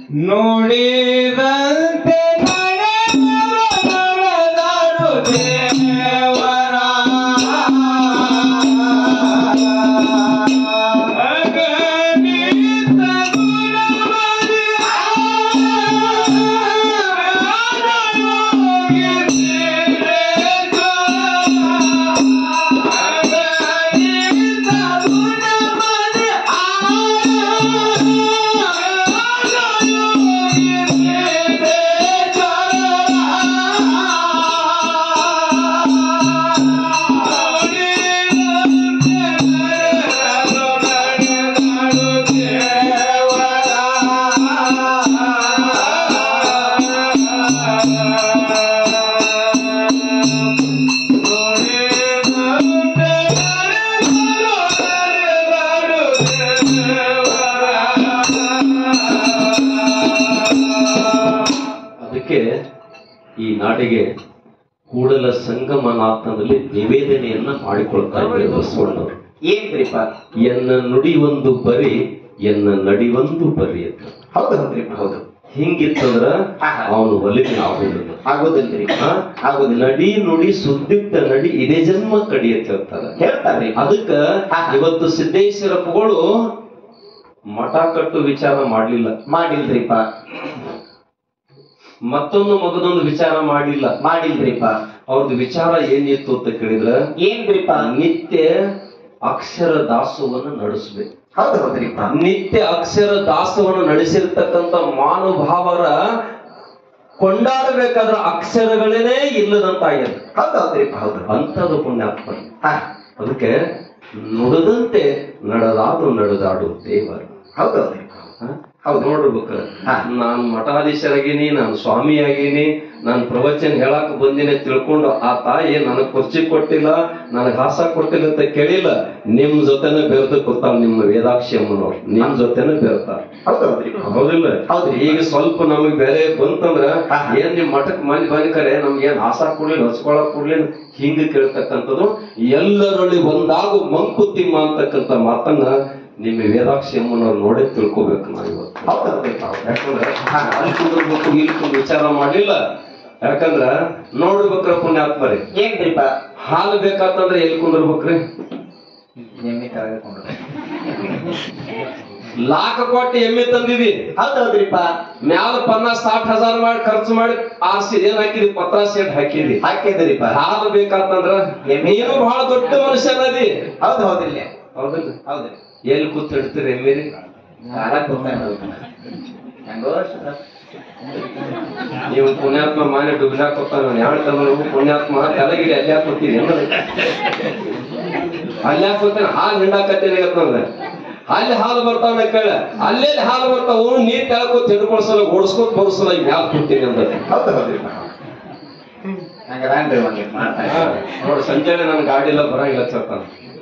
ನುಡಿದಂತೆ ನಡೆದರು ನಡೆದಾಡು ದೇವರ ಅಗಣಿತ ಗುಣಮದಿ ಅಗಣಿತ ಗುಣಮದಿ ಅದಕ್ಕೆ ಈ ನಾಡಿಗೆ ಕೂಡಲ ಸಂಗಮನಾಥನಲ್ಲಿ ನಿವೇದನೆಯನ್ನ ಮಾಡಿಕೊಳ್ತಾ ಇದ್ದಾರೆ ಬಸವಣ್ಣವರು ಏನ್ರಿಪ್ಪ ಎನ್ನ ನುಡಿ ಒಂದು ಬರಿ ಎನ್ನ ನಡಿ ಒಂದು ಬರಿ ಅಂತ ಹೌದು ಹೌದ್ರಿಪ್ಪ ಹೌದು ಹಿಂಗಿತ್ತಂದ್ರ ಆಹಾ. ಅವನು ಒಲಿಮೆ ಆಗುದಿಲ್ಲ ಆಗೋದಿಲ್ರಿ ಆ? ಆಗೋದಿಲ್ಲ ನಡಿ ನುಡಿ ಸುದ್ದಿಟ್ಟ ನಡಿ ಇದೇ ಜನ್ಮ ಕಡಿ ಅಂತ ಹೇಳ್ತಾರೆ ಹೇಳ್ತಾರ್ರಿ ಅದಕ್ಕ ಆಹಾ. ಇವತ್ತು ಸಿದ್ದೇಶ್ವರಪ್ಪಗಳು ಮಠ ಕಟ್ಟು ವಿಚಾರ ಮಾಡ್ಲಿಲ್ಲ ಮಾಡಿಲ್ರಿಪ್ಪ ಮತ್ತೊಂದು ಮಗದೊಂದು ವಿಚಾರ ಮಾಡಿಲ್ಲ ಮಾಡಿಲ್ರಿಪ್ಪ ಅವ್ರದ್ದು ವಿಚಾರ ಏನಿತ್ತು ಅಂತ ಕೇಳಿದ್ರ ಏನ್ರಿಪ್ಪ ನಿತ್ಯ ಅಕ್ಷರ ದಾಸೋಹವನ್ನು ನಡೆಸಬೇಕು ಹೌದು ಹೌದ್ರಿಪ್ಪ ನಿತ್ಯ ಅಕ್ಷರ ದಾಸವನ್ನು ನಡೆಸಿರ್ತಕ್ಕಂಥ ಮಾನುಭಾವರ ಕೊಂಡಾಡಬೇಕಾದ್ರ ಅಕ್ಷರಗಳೇನೇ ಇಲ್ಲದಂತಾಗ್ಯದ ಹೌದು ಹೌದ್ರಿಪ್ಪ ಹೌದು ಅಂಥದ್ದು ಪುಣ್ಯಾತ್ಮ ಹಾ ಅದಕ್ಕೆ ನುಡಿದಂತೆ ನಡೆದಾಡು ನಡೆದಾಡು ದೇವರು ಹೌದು ಹೌದ್ರಿಪ್ಪ ಹ? ಹೌದು. ನೋಡ್ಬೇಕ ಹಾ. ನಾನ್ ಮಠಾಧೀಶರಾಗೀನಿ ನಾನು ಸ್ವಾಮಿಯಾಗೀನಿ ನಾನು ಪ್ರವಚನ ಹೇಳಕ್ ಬಂದಿನಿ ತಿಳ್ಕೊಂಡು ಆ ತಾಯಿ ನನಗ್ ಕುರ್ಚಿ ಕೊಟ್ಟಿಲ್ಲ ನನಗ್ ಹಾಸ ಕೊಟ್ಟಿಲ್ಲ ಅಂತ ಕೇಳಿಲ್ಲ ನಿಮ್ ಜೊತೆನೆ ಬೆರೆತು ಕೂತಾಳ ನಿಮ್ಮ ವೇದಾಕ್ಷಿ ಅಮ್ಮನವ್ರು ನಿಮ್ ಜೊತೆನೆ ಬೆರ್ತಾರ ಹೌದು ಹೌದ್ರಿಪ್ಪ ಹೌದಿಲ್ಲ ಹೌದ್ರಿ. ಈಗ ಸ್ವಲ್ಪ ನಮಗ್ ಬೇರೆ ಬಂತಂದ್ರ ಹಾ. ಏನ್ ನಿಮ್ ಮಠಕ್ ಮಂದಿ ಬಂದ್ ಕರೆ ನಮ್ಗೆ ಏನ್ ಆಸಾ ಕೊಡ್ಲಿಲ್ಲ ಹಚ್ಕೊಳಕ್ ಕೊಡ್ಲಿಲ್ಲ ಹಿಂಗ ಕೇಳ್ತಕ್ಕಂಥದ್ದು ಎಲ್ಲರಲ್ಲಿ ಒಂದಾಗು ಮಂಕುತಿಮ್ಮ ಅಂತಕ್ಕಂಥ ಮಾತನ್ನ ನಿಮ್ಮ ವೇದಾಕ್ಷಿ ಅಮ್ಮನವ್ರು ನೋಡೇ ತಿಳ್ಕೊಬೇಕು ನಾವು ಇವತ್ತು ಹೌದು ಹೌದ್ರಿಪ್ಪ ಹೌದು ಯಾಕಂದ್ರ ಅಲ್ಲಿ ಕುಂದಿರ್ಬೇಕು ಇಲ್ಲಿ ಕುಂದ್ ವಿಚಾರ ಮಾಡ್ಲಿಲ್ಲ ಯಾಕಂದ್ರ ನೋಡ್ಬೇಕ್ರ ಪುಣ್ಯಾತ್ಮರಿ ಏನ್ರಿಪ್ಪ ಹಾಲು ಬೇಕಾತಂದ್ರ ಎಲ್ಲಿ ಕುಂದಿರ್ಬೇಕ್ರಿ ಎಮ್ಮೆ ಕರೆದುಕೊಂಡು ಲಾಖ ಕೊಟ್ಟು ಎಮ್ಮೆ ತಂದಿದಿ ಹೌದು ಹೌದ್ರಿಪ್ಪ ಮ್ಯಾಲ ಪನ್ನಾಸ್ ಸಾठ ಹಜಾರ್ ಮಾಡಿ ಖರ್ಚು ಮಾಡಿ ಆರ್ಸಿ ಏನ್ ಹಾಕಿದಿ ಪತ್ರ ಸೆಟ್ ಹಾಕಿದಿ ಹಾಕಿದ್ರಿಪ್ಪ ಹಾಲು ಬೇಕಾತಂದ್ರ ನೀನು ಬಹಳ ದೊಡ್ಡ ಮನುಷ್ಯನದಿ ಹೌದು ಹೌದಿಲ್ಲ ಹೌದಿಲ್ಲ ಹೌದ್ರಿ ಎಲ್ಲಿ ಕೂತ್ ಹಿಡ್ತೀರಿ ಎಮ್ಮಿರಿ ಸಾಲ ಕೊಡ್ತಾ ಹೆಂಗೋ ನೀವು ಪುಣ್ಯಾತ್ಮ ಮಾನೆ ಡುಬ್ಲಾಕ್ ಕೊತ್ತಾನ ಯಾವ ನೀವು ಪುಣ್ಯಾತ್ಮ ತಲೆಗಿರಿ ಅಲ್ಲಿ ಯಾಕೆ ಕೊಡ್ತೀರಿ ಅಲ್ಲಿ ಯಾಕೆ ಕೊಡ್ತೇನೆ ಹಾಲು ಹಿಂಡಾಕತ್ತೇನೆ ಅಂತಂದ್ರೆ ಅಲ್ಲಿ ಹಾಲು ಬರ್ತಾವ ಕೇಳ ಅಲ್ಲೇ ಹಾಲು ಬರ್ತಾವ ನೀರ್ ಕೆಳಕೋತ್ ಹಿಡ್ಕೊಳ್ಸಲ್ಲ ಓಡಿಸ್ಕೊತ್ ಬರುಸಲ್ಲ ಈಗ ಮ್ಯಾಲ ಕೊಡ್ತೀನಿ ಅಂದ್ರೆ ಹೌದು ಹೌದ್ರಿಪ್ಪ ಹಂಗದಾನ್ರಿ ಒಂದ್ ಮಾಡ್ತಾ ಇದ್ದೀನಿ. ನೋಡಿ ಸಂಜೆನೆ ನನ್ ಗಾಡಿ ಎಲ್ಲ ಬರಂಗಿಲ್ಲ ಚರ್ತಾನ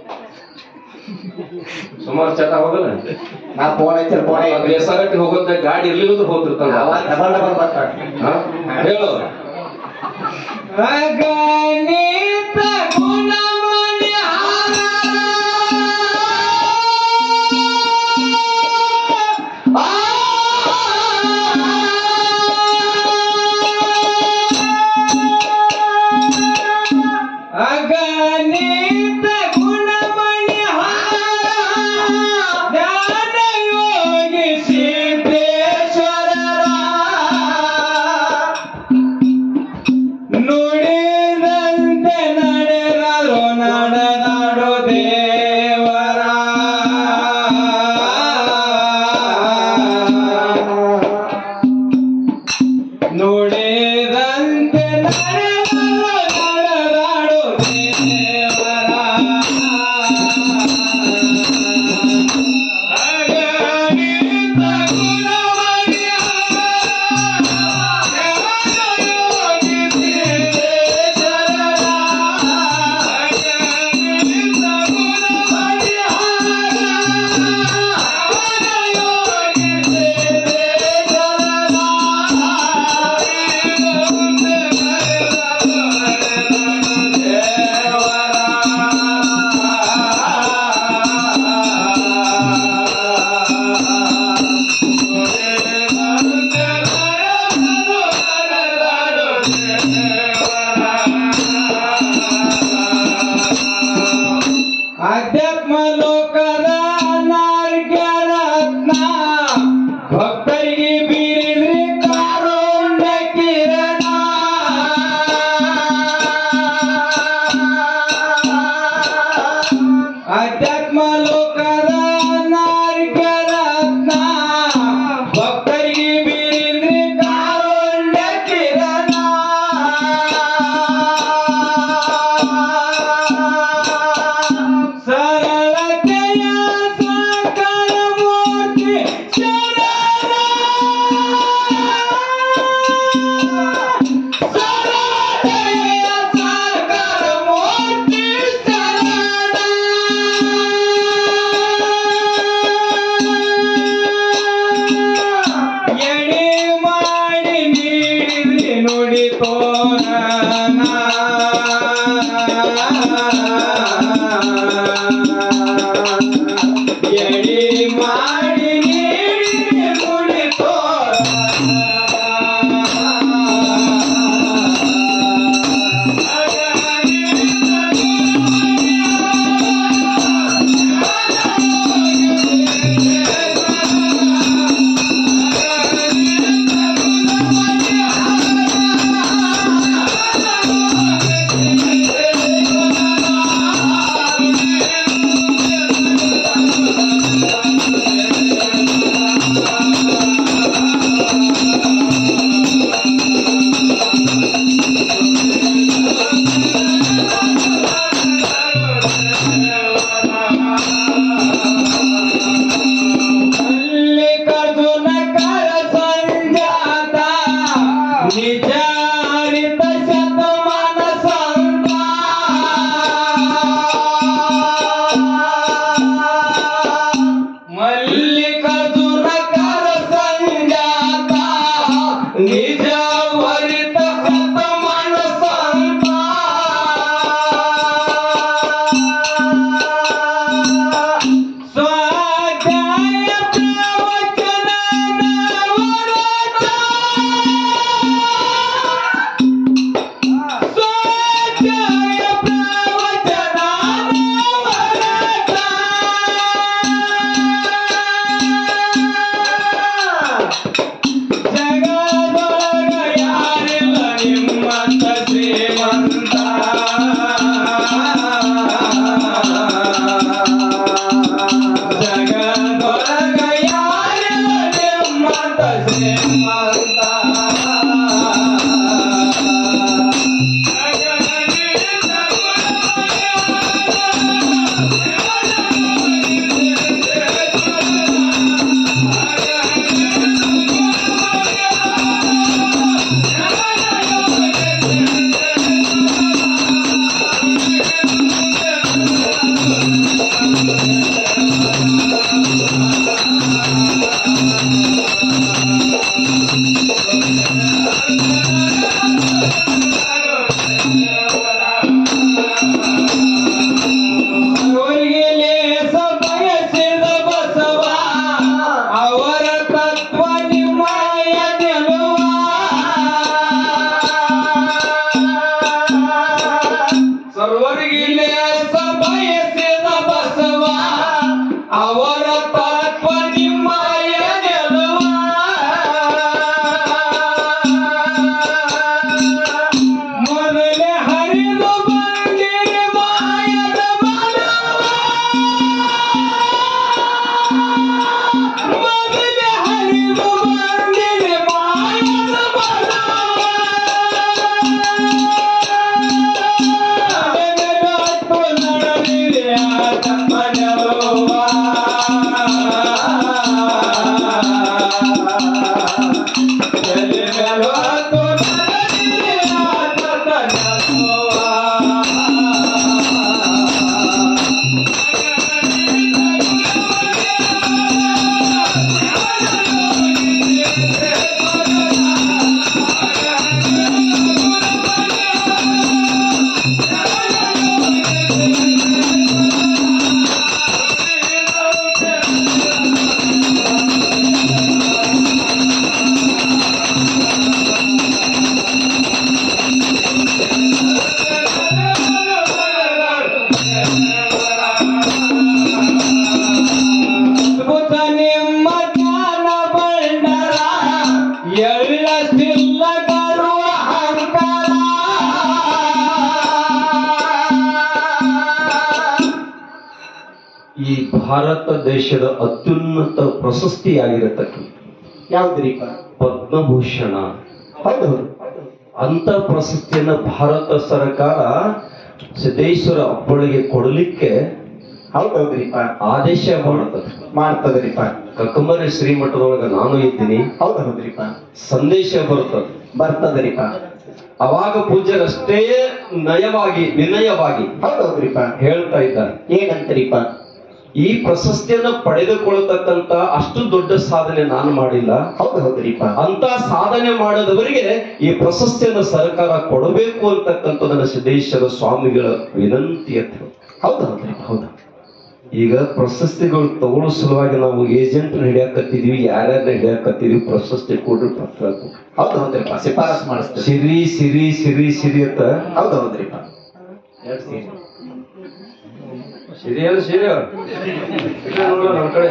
ಸುಮಾರು ಚಟ ಹೋಗಲ್ಲ ನಾ ಫೋನ್ ಹಚ್ಚಿ ಫೋನ್ ಬೇಸಾಗಟ್ಟಿ ಹೋಗೋದ ಗಾಡಿ ಇರ್ಲಿಲ್ಲ ಹೋಗ್ತಿರ್ತಾನ ಡಬಲ್ ಡಬಲ್ ಬರ್ತಾವ ಹಾ? ಹೇಳು ಅಗಣಿತ ಗುಣಮಣಿ ಅಗಣಿತ ಗುಣಮಣಿ ಜ್ಞಾನ ಯೋಗಿ ಸಿದ್ದೇಶ್ವರರ ನುಡಿದಂತೆ ನಡೆದರು ನಡೆದಾಡು ದೇವರ ನುಡಿದಂತೆ ನಡೆದರು ನಡೆದಾಡು ದೇವರ ಅಗಣಿತ ಗುಣಮಣಿಯ ಅವರಿಗೆ ಲೇಸ ಬಯಸಿದ ಬಸವ ಅವರ ತತ್ವ ನಿಮ್ಮಯ ಗೆಲುವ ಸರ್ವರಿಗೆ ಲೇಸ ಬಯಸಿದ ಬಸವ ಅವರ ತತ್ವ ನಿಮ್ಮಯ ಗೆಲುವ ಮೊದಲೇ ಹರಿದು ಬಂದಿರಿ ಮಾಯದ ಮನವ ಮೊದಲೇ ಹರಿದು ಬಂದಿರಿ ಮಾಯದ ಮನವ ನಡೆದಟ್ಟು ನಡೆದಿರಿ ಆತ ಅದ್ಭುತ ನಿಮ್ಮ ಜ್ಞಾನ ಬಂಡರ ಎಳ್ಳ ಸಿಲ್ಲಗರು ಅಹಂಕಾರ ಈ ಭಾರತ ದೇಶದ ಅತ್ಯುನ್ನತ ಪ್ರಶಸ್ತಿಯಾಗಿರತಕ್ಕಂಥ ಯಾವ್ದ್ರಿಪ್ಪ ಪದ್ಮಭೂಷಣ ಹೌದು ಅಂತ ಪ್ರಶಸ್ತಿಯನ್ನ ಭಾರತ ಸರ್ಕಾರ ಸಿದ್ದೇಶ್ವರ ಅಪ್ಪಳಿಗೆ ಕೊಡಲಿಕ್ಕೆ ಹೌದೌದ್ರಿಪ್ಪ ಆದೇಶ ಮಾಡುತ್ತದೆ ಮಾಡ್ತದ್ರಿಪ್ಪ ಕಕ್ಕಂಬರಿ ಶ್ರೀಮಠದೊಳಗ ನಾನು ಇದ್ದೀನಿ ಹೌದು ಹೌದ್ರಿಪ್ಪ ಸಂದೇಶ ಬರುತ್ತದೆ ಬರ್ತದ್ರಿಪ್ಪ ಅವಾಗ ಪೂಜ್ಯರಷ್ಟೇ ನಯವಾಗಿ ವಿನಯವಾಗಿ ಹೌದೌದ್ರಿಪ್ಪ ಹೇಳ್ತಾ ಇದ್ದಾರೆ ಏನಂತರಿಪ್ಪ ಈ ಪ್ರಶಸ್ತಿಯನ್ನ ಪಡೆದುಕೊಳ್ಳತಕ್ಕಂತ ಅಷ್ಟು ದೊಡ್ಡ ಸಾಧನೆ ನಾನು ಮಾಡಿಲ್ಲ ಹೌದು ಹೌದ್ರಿಪ್ಪ ಅಂತ ಸಾಧನೆ ಮಾಡದವರಿಗೆ ಈ ಪ್ರಶಸ್ತಿಯನ್ನು ಸರ್ಕಾರ ಕೊಡಬೇಕು ಅಂತಕ್ಕಂಥದನ್ನ ಸಿದ್ದೇಶ್ವರ ಸ್ವಾಮಿಗಳ ವಿನಂತಿ ಅಂತ ಹೌದು ಹೌದ್ರಿಪ್ಪ ಹೌದು ಈಗ ಪ್ರಶಸ್ತಿಗಳು ತಗೊಳ್ಳೋ ಸಲುವಾಗಿ ನಾವು ಏಜೆಂಟ್ ಹಿಡಿಯಾಕತ್ತಿದೀವಿ ಯಾರ್ಯಾರನ್ನ ಹಿಡಿಯಾಕತ್ತಿದೀವಿ ಪ್ರಶಸ್ತಿ ಕೊಡ್ರಿ ಪತ್ರ ಕೊಡ್ರಿ. ಹೌದು ಹೌದ್ರಿಪ್ಪ ಶಿಫಾರಸ್ ಮಾಡಿಸ್ತೀವಿ ಸಿರಿ ಸಿರಿ ಸಿರಿ ಸಿರಿ ಅಂತ ಹೌದು ಹೌದ್ರಿಪ್ಪ ಎರಡ್ ಸೇರಿ. ಸಿರಿ ಅಲ್ಲ ಸಿರಿ ನಮ್ಮ ಕಡೆ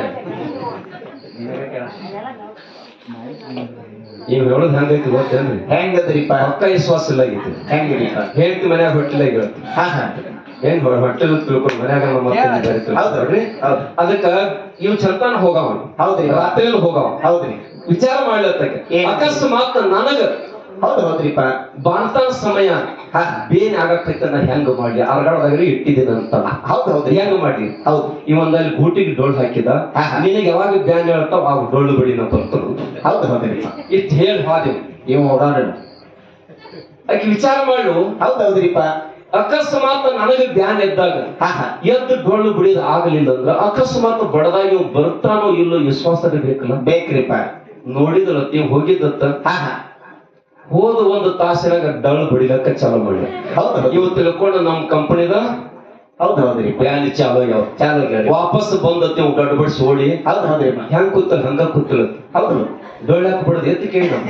ನೀವು ಹೇಳೋದು ಹೆಂಗೈತಿ ಗೊತ್ತೇನ್ರಿ ಹೆಂಗದ್ರಿಪ್ಪ ಪಕ್ಕ ವಿಶ್ವಾಸ ಇಲ್ಲ ಆಗೈತಿ ಹೆಂಗಿರಿಪ್ಪ ಹೇಳ್ತಿ ಮನ್ಯಾಗ ಹೊಟ್ಟಿಲ್ಲ ಹೇಳ್ತಿ ಹಾ ಹಾ ಏನ್ ಹೊಟ್ಟೆಲ್ ತಿಳ್ಕೊಂಡು ಮನ್ಯಾಗ ನಮ್ಮ ಅತ್ತೆ ಬೇರೆ ಹೌದು ತಿಳ್ಕೊಂಡ್ರಿ ಹೌದು ಅದಕ್ಕ ಇವ್ ಚಂತಾನ ಹೋಗವ ಹೌದ್ರಿ. ರಾತ್ರಿ ಹೋಗವ ಹೌದ್ರಿ ವಿಚಾರ ಮಾಡ್ಲತ್ತಕ್ಕೆ ಏನ್? ಅಕಸ್ಮಾತ್ ನನಗ ಹೌದು ಹೌದ್ರಿಪ್ಪ ಬಾಣ್ತಾನ ಸಮಯ ಹಾ ಬೇನ್ ಆಗತ್ತೈತೆ ನಾ ಹೆಂಗ ಮಾಡ್ಲಿ ಅರ್ಗಾಡ್ದಾಗ್ರಿ ಇಟ್ಟಿದ್ದೀನಿ ಅಂತ ಹೌದು ಹೌದ್ರಿ ಹೆಂಗ ಮಾಡ್ಲಿ ಹೌದು ಈ ಒಂದಲ್ಲಿ ಗೂಟಿಗೆ ಡೊಳ್ಳು ಹಾಕಿದ ಹಾ, ಹಾ. ನಿನಗೆ ಯಾವಾಗ ಬ್ಯಾನ್ ಹೇಳ್ತಾವ ಆ ಡೊಳ್ಳು ಬಡಿನ ಬರ್ತಾರ ಹೌದು ಹೌದ್ರಿಪ್ಪ ಇಟ್ ಹೇಳಿ ಹಾದೇವು ಇವ್ ಓಡಾಡ ಆಕೆ ವಿಚಾರ ಮಾಡು ಹೌದು ಹೌದ್ರಿಪ್ಪ ಅಕಸ್ಮಾತ್ ನನಗೆ ಧ್ಯಾನ ಎದ್ದಾಗ ಹಾ ಹಾ ಎದ್ದು ಡೊಳ್ಳು ಬಿಡಿದ ಆಗಲಿಲ್ಲ ಅಂದ್ರ ಅಕಸ್ಮಾತ್ ಬಡದಾಗಿ ಇವ್ ಬರ್ತಾನೋ ಇಲ್ಲೋ ವಿಶ್ವಾಸ ಬೇಕಲ್ಲ ಬೇಕ್ರಿಪ್ಪ ನೋಡಿದ್ರ ನೀವು ಹೋಗಿದ್ದತ್ತ ಹಾ ಹಾ ಹೋದ ಒಂದು ತಾಸಿನಾಗ ಡೊಳ್ಳು ಬಿಡಿಲಕ್ಕ ಚಾಲು ಮಾಡಿ ಹೌದು ಹೌದು ಇವ್ ತಿಳ್ಕೊಂಡು ನಮ್ ಕಂಪನಿದ ಹೌದು ಹೌದ್ರಿಪ್ಪ ಬ್ಯಾನ್ ಚಾಲು ಆಗ್ಯಾವ ಚಾಲು ಕೇಳಿ ವಾಪಸ್ ಬಂದತ್ತೆ ಇವ್ ಗಡ್ಬಡ್ಸಿ ಓಡಿ ಹೌದು ಹೌದ್ರಿಪ್ಪ ಹೆಂಗ್ ಕೂತಲ್ ಹಂಗ ಕೂತಲ್ ಹೌದು ಡೊಳ್ಳು ಹಾಕಿ ಬಿಡದಿ ಎತ್ತಿ ಕೇಳಿ ನಾವು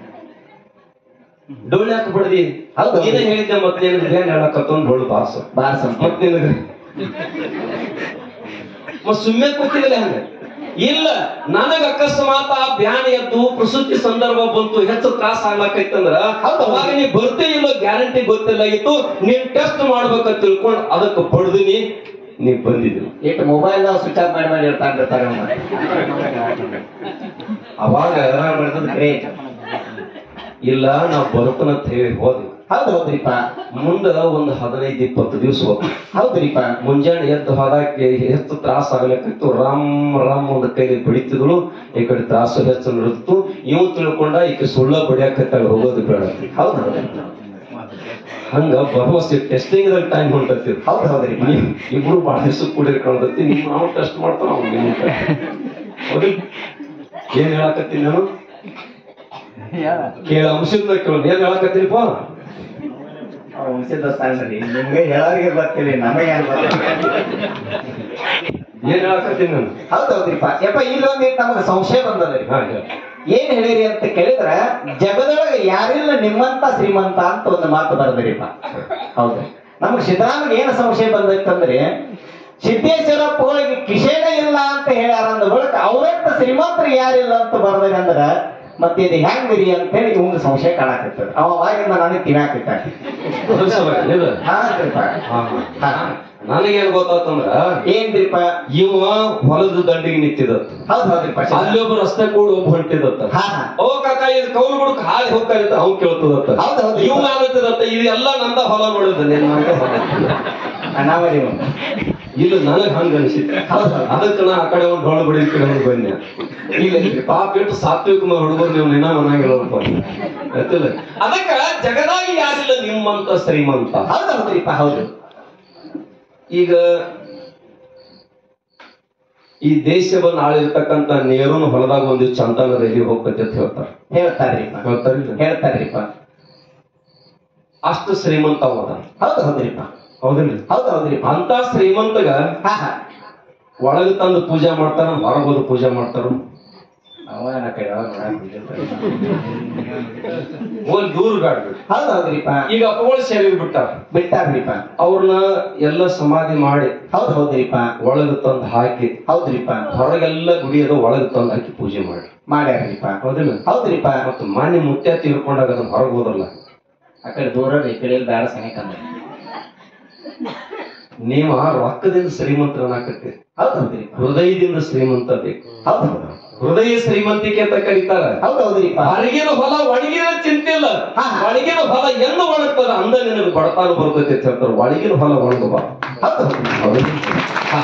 ಡೊಳ್ಳು ಹಾಕಿ ಬಿಡದಿ ಹೌದು. ನೀನೇ ಹೇಳಿದ್ದೆ ಮತ್ತೆ ನಿನಗೆ ಬ್ಯಾನ್ ಹೇಳಕತ್ತೊಂದ್ ಡೊಳ್ಳು ಬಾಸ ಬಾರ್ ಸಂಪ ಮತ್ ನಿನಗ ಮತ್ ಸುಮ್ಮನೆ ಕೂತಿಲ್ಲ ಹಂಗ ಇಲ್ಲ ನನಗ ಅಕಸ್ಮಾತ್ ಆ ಬ್ಯಾನ್ ಎದ್ದು ಪ್ರಸೂತಿ ಸಂದರ್ಭ ಬಂತು ಹೆಚ್ಚು ತ್ರಾಸ ಆಗ್ಲಕೈತಂದ್ರ ಹೌದು. ಅವಾಗ ನೀ ಬರ್ತೀ ಇಲ್ಲೋ ಗ್ಯಾರಂಟಿ ಗೊತ್ತಿಲ್ಲ ಇತ್ತು ನೀನ್ ಟೆಸ್ಟ್ ಮಾಡ್ಬೇಕಂತ ತಿಳ್ಕೊಂಡ್ ಅದಕ್ಕೆ ಬಡ್ದಿನಿ ನೀವ್ ಬಂದಿದ್ರಿ ಇಟ್ಟು ಮೊಬೈಲ್ ಸ್ವಿಚ್ ಆಫ್ ಮಾಡಿ ಮಾಡಿ ಇರ್ತಾ ಇರ್ತಾರೆ ಅವಾಗ ಗ್ರೇಟ್ ಇಲ್ಲ ನಾವ್ ಬರುತ್ತನಂತ ಹೇಳಿ ಹೋದ್ವಿ ಹೌದು ಹೌದ್ರಿಪ್ಪ ಮುಂದ ಒಂದ್ ಹದಿನೈದು ಇಪ್ಪತ್ತು ದಿವಸ ಹೋದ್ವಿ ಹೌದ್ರಿಪ್ಪ ಮುಂಜಾನೆ ಎದ್ದು ಹೋದಾಕೆ ಹೆಚ್ಚು ತ್ರಾಸ ಆಗ್ಲಿಕ್ಕಿತ್ತು ರಾಮ್ ರಾಮ್ ಒಂದು ಕೈಲಿ ಬಡಿತಿದ್ರು ಈ ಕಡೆ ತ್ರಾಸು ಹೆಚ್ಚು ನಡಿತು ಇವ್ ತಿಳ್ಕೊಂಡ ಈಕೆ ಸುಳ್ಳ ಬಡಿಯಾಕತ್ತಾಳ ಹೋಗೋದು ಬೇಡ ಅಂತ. ಹೌದು ಹೌದು ಹಂಗ ಭರವಸೆ ಟೆಸ್ಟಿಂಗ್ ದಾಗ ಟೈಮ್ ಹೊಂಟತಿ ಹೌದು ಹೌದ್ರಿಪ್ಪ ನೀವ್ ಇಬ್ರು ಬಹಳ ದಿವಸ ಕೂಡಿ ಕಾಣ್ತತಿ ನಿಮ್ ನಾವು ಟೆಸ್ಟ್ ಮಾಡ್ತಾನ ಅವ್ನು ನಿಮ್ಗೆ test. ಹೌದಿಲ್ಲ? ಏನ್ ಹೇಳಕತ್ತೀನಿ ನಾನು ಕೇಳ ಅಂಶದ ಕೇಳ ಏನ್ ಹೇಳಕತ್ತೀನಿಪ್ಪ ಹುಣಸಿದ ಸ್ಥಾನದಲ್ಲಿ ನಿಮ್ಗೆ ಹೇಳೋರಿಗೆ ಬರ್ತೀವಿ ನಮಗೆ ಯಾರು ಏನ್ ಹೇಳಕತ್ತೀನಿ ನಾನು ಹೌದು ಹೌದ್ರಿಪ್ಪ ಯಪ್ಪ ಇಲ್ಲೊಂದು ನಮಗೆ ಸಂಶಯ ಬಂದದ್ರಿ ಹಾ ಹೇಳ ಏನ್ ಹೇಳಿರಿ ಅಂತ ಕೇಳಿದ್ರ ಜಗದೊಳಗೆ ಯಾರಿಲ್ಲ ನಿಮ್ಮಂತ ಶ್ರೀಮಂತ ಅಂತ ಒಂದು ಮಾತು ಬರ್ದ್ರಿಪ್ಪ ಹೌದು ನಮ್ಗೆ ಸಿದ್ದರಾಮಗೆ ಏನು ಸಂಶಯ ಬಂದಿತ್ತಂದ್ರೆ ಸಿದ್ದೇಶ್ವರಪ್ಪಗಳಿಗೆ ಕಿಶೇನ ಇಲ್ಲ ಅಂತ ಹೇಳ್ಯಾರ ಅಂದ ಬಳಿಕ ಅವರಂತ ಶ್ರೀಮಂತರು ಯಾರಿಲ್ಲ ಅಂತ ಬರ್ದಾರೆ ಅಂದ್ರ ಮತ್ತೆ ಇದು ಹೆಂಗ್ರಿ ಅಂತ ಹೇಳಿ ಇವಂಗ ಸಂಶಯ ಕಾಣಕತ್ತದ ಅವ ಅವಾಗಿಂದ ನನಗೆ ತಿನ್ನಾಕತ್ತ ಇದು ಹಾ ರೀಪ್ಪ. ಹಾ, ಹಾ. ಹಾ. ನನಗೇನ್ ಗೊತ್ತಾತಂದ್ರ ಏನ್ರಿಪ್ಪ ಇವ ಹೊಲದ ದಂಡಿಗೆ ನಿಂತಿದತ್ತ ಹೌದ್ ಹೌದ್ರಿಪ್ಪ ಅಲ್ಲಿ ಒಬ್ಬ ರಸ್ತೆ ಕೂಡ ಒಬ್ಬ ಹೊಂಟಿದತ್ತ ಹಾ ಹಾ ಓ ಕಾಕ ಇದು ಕೌಲ್ ಗುಡಕ್ ಹಾದಿ ಹೋಗ್ತಾ ಇತ್ತ ಅವ್ನ್ ಕೇಳ್ತದತ್ತ ಹೌದ್ ಹೌದು. ಇವ್ ಅನ್ನತ್ತಿದತ್ತ ಇದೆಲ್ಲ ನಂದ ಹೊಲ ನೋಡಿದ ನಿನ್ ನಂದ ಹೊಲ ಅನಾವರಿ ಇಲ್ಲ ನನಗ್ ಹಂಗ ಅನಿಸಿತ್ತು ಹೌದ್ ಹೌದು. ಅದಕ್ಕ ನಾ ಆ ಕಡೆ ಒಂದ್ ಹೊಳ ಬಡಿ ಈ ಕಡೆ ಒಂದ್ ಬನ್ನಿ ಇಲ್ಲ ಇಲ್ರಿ, ಪಾಪ ಇಟ್ಟು ಸಾತ್ವಿಕ ಹುಡುಗರು ನೀವು ನಿನ್ನ ಮನಾಗಿಲ್ಲಪ್ಪ ಗೊತ್ತಿಲ್ಲ ಅದಕ್ಕ ಜಗದಾಗ ಯಾರಿಲ್ಲ ನಿಮ್ಮಂತ ಶ್ರೀಮಂತ ಹೌದ್ ಹೌದ್ರಿಪ್ಪ ಹೌದು ಈಗ ಈ ದೇಶವನ್ನು ಆಳಿರ್ತಕ್ಕಂತ ನೇರೂನು ಹೊಲದಾಗ ಒಂದು ಚಂದನ ರೈಲಿ ಹೋಗ್ತೈತೆ ಅಂತ ಹೇಳ್ತಾರ ಹೇಳ್ತಾರ್ರಿಪ್ಪ ಹೇಳ್ತಾರಿಲ್ಲ ಹೇಳ್ತಾರ್ರಿಪ್ಪ ಅಷ್ಟು ಶ್ರೀಮಂತ ಅವ ಹೌದು ಹೌದ್ರಿಪ್ಪ ಹೌದಿಲ್ರಿ ಹೌದು ಹೌದ್ರಿಪ್ಪ ಅಂತ ಶ್ರೀಮಂತಗ ಹಾ ಹಾ ಒಳಗ ತಂದು ಪೂಜೆ ಮಾಡ್ತಾರ ಹೊರಗೆ ಹೋದು ಪೂಜೆ ಮಾಡ್ತಾರ ಅವನ ಕಡೆ ಅವ ನೋಡಾಕ್ ಬಿಟ್ಟಿರ್ತಾನೆ. ಒಂದ್ ದೂರ ಗಾಡ್ಬೇಕು ಹೌದು ಹೌದ್ರಿಪ್ಪ ಈಗ ಅಪ್ಪಗಳು ಸೇರಿ ಬಿಟ್ಟಾರ ಬಿಟ್ಟಾರ್ರಿಪ್ಪ ಅವ್ರನ್ನ ಎಲ್ಲ ಸಮಾಧಿ ಮಾಡಿ ಹೌದು ಹೌದ್ರಿಪ್ಪ ಒಳಗ ತಂದು ಹಾಕಿ ಹೌದ್ರಿಪ್ಪ ಹೊರಗೆಲ್ಲ ಗುಡಿ ಅದು ಒಳಗೆ ತಂದು ಹಾಕಿ ಪೂಜೆ ಮಾಡಿ ಮಾಡ್ಯಾರ್ರಿಪ್ಪ ಹೌದಿಲ್ಲ ಹೌದ್ರಿಪ್ಪ ಮತ್ತು ಮಾನ್ಯ ಮುತ್ಯ ತೀರ್ಕೊಂಡಾಗ ಅದನ್ನ ಹೊರಗೆ ಹೋದ್ರಲ್ಲ ಆ ಕಡೆ ದೂರ ಈ ಕಡೆ ಬೇಡ ಸನಿಕ ನೀವು ಆ ರೊಕ್ಕದಿಂದ ಶ್ರೀಮಂತರನ್ನಾಕತ್ತಿ ಹೌದು ಹೌದ್ರಿಪ್ಪ ಹೃದಯದಿಂದ ಶ್ರೀಮಂತ ಬೇಕು ಹೌದು ಹೌದು ಹೃದಯ ಶ್ರೀಮಂತಿಕೆ ಅಂತ ಕರೀತಾರ ಹೌದು ಹೌದ್ರಿಪ್ಪ ಹೊರಗಿನ ಹೊಲ ಒಣಗಿನ ಚಿಂತಿಲ್ಲ ಹಾ. ಒಣಗಿನ ಹೊಲ ಎಂದು ಒಣಗ್ತದ ಅಂದ ನಿನಗೆ ಬಡತಾನ ಬರ್ತೈತಿ ಅಂತ ಹೇಳ್ತಾರೆ ಒಳಗಿನ ಹೊಲ ಒಣಗಬಾ ಹೌದು ಹೌದು ಹಾ.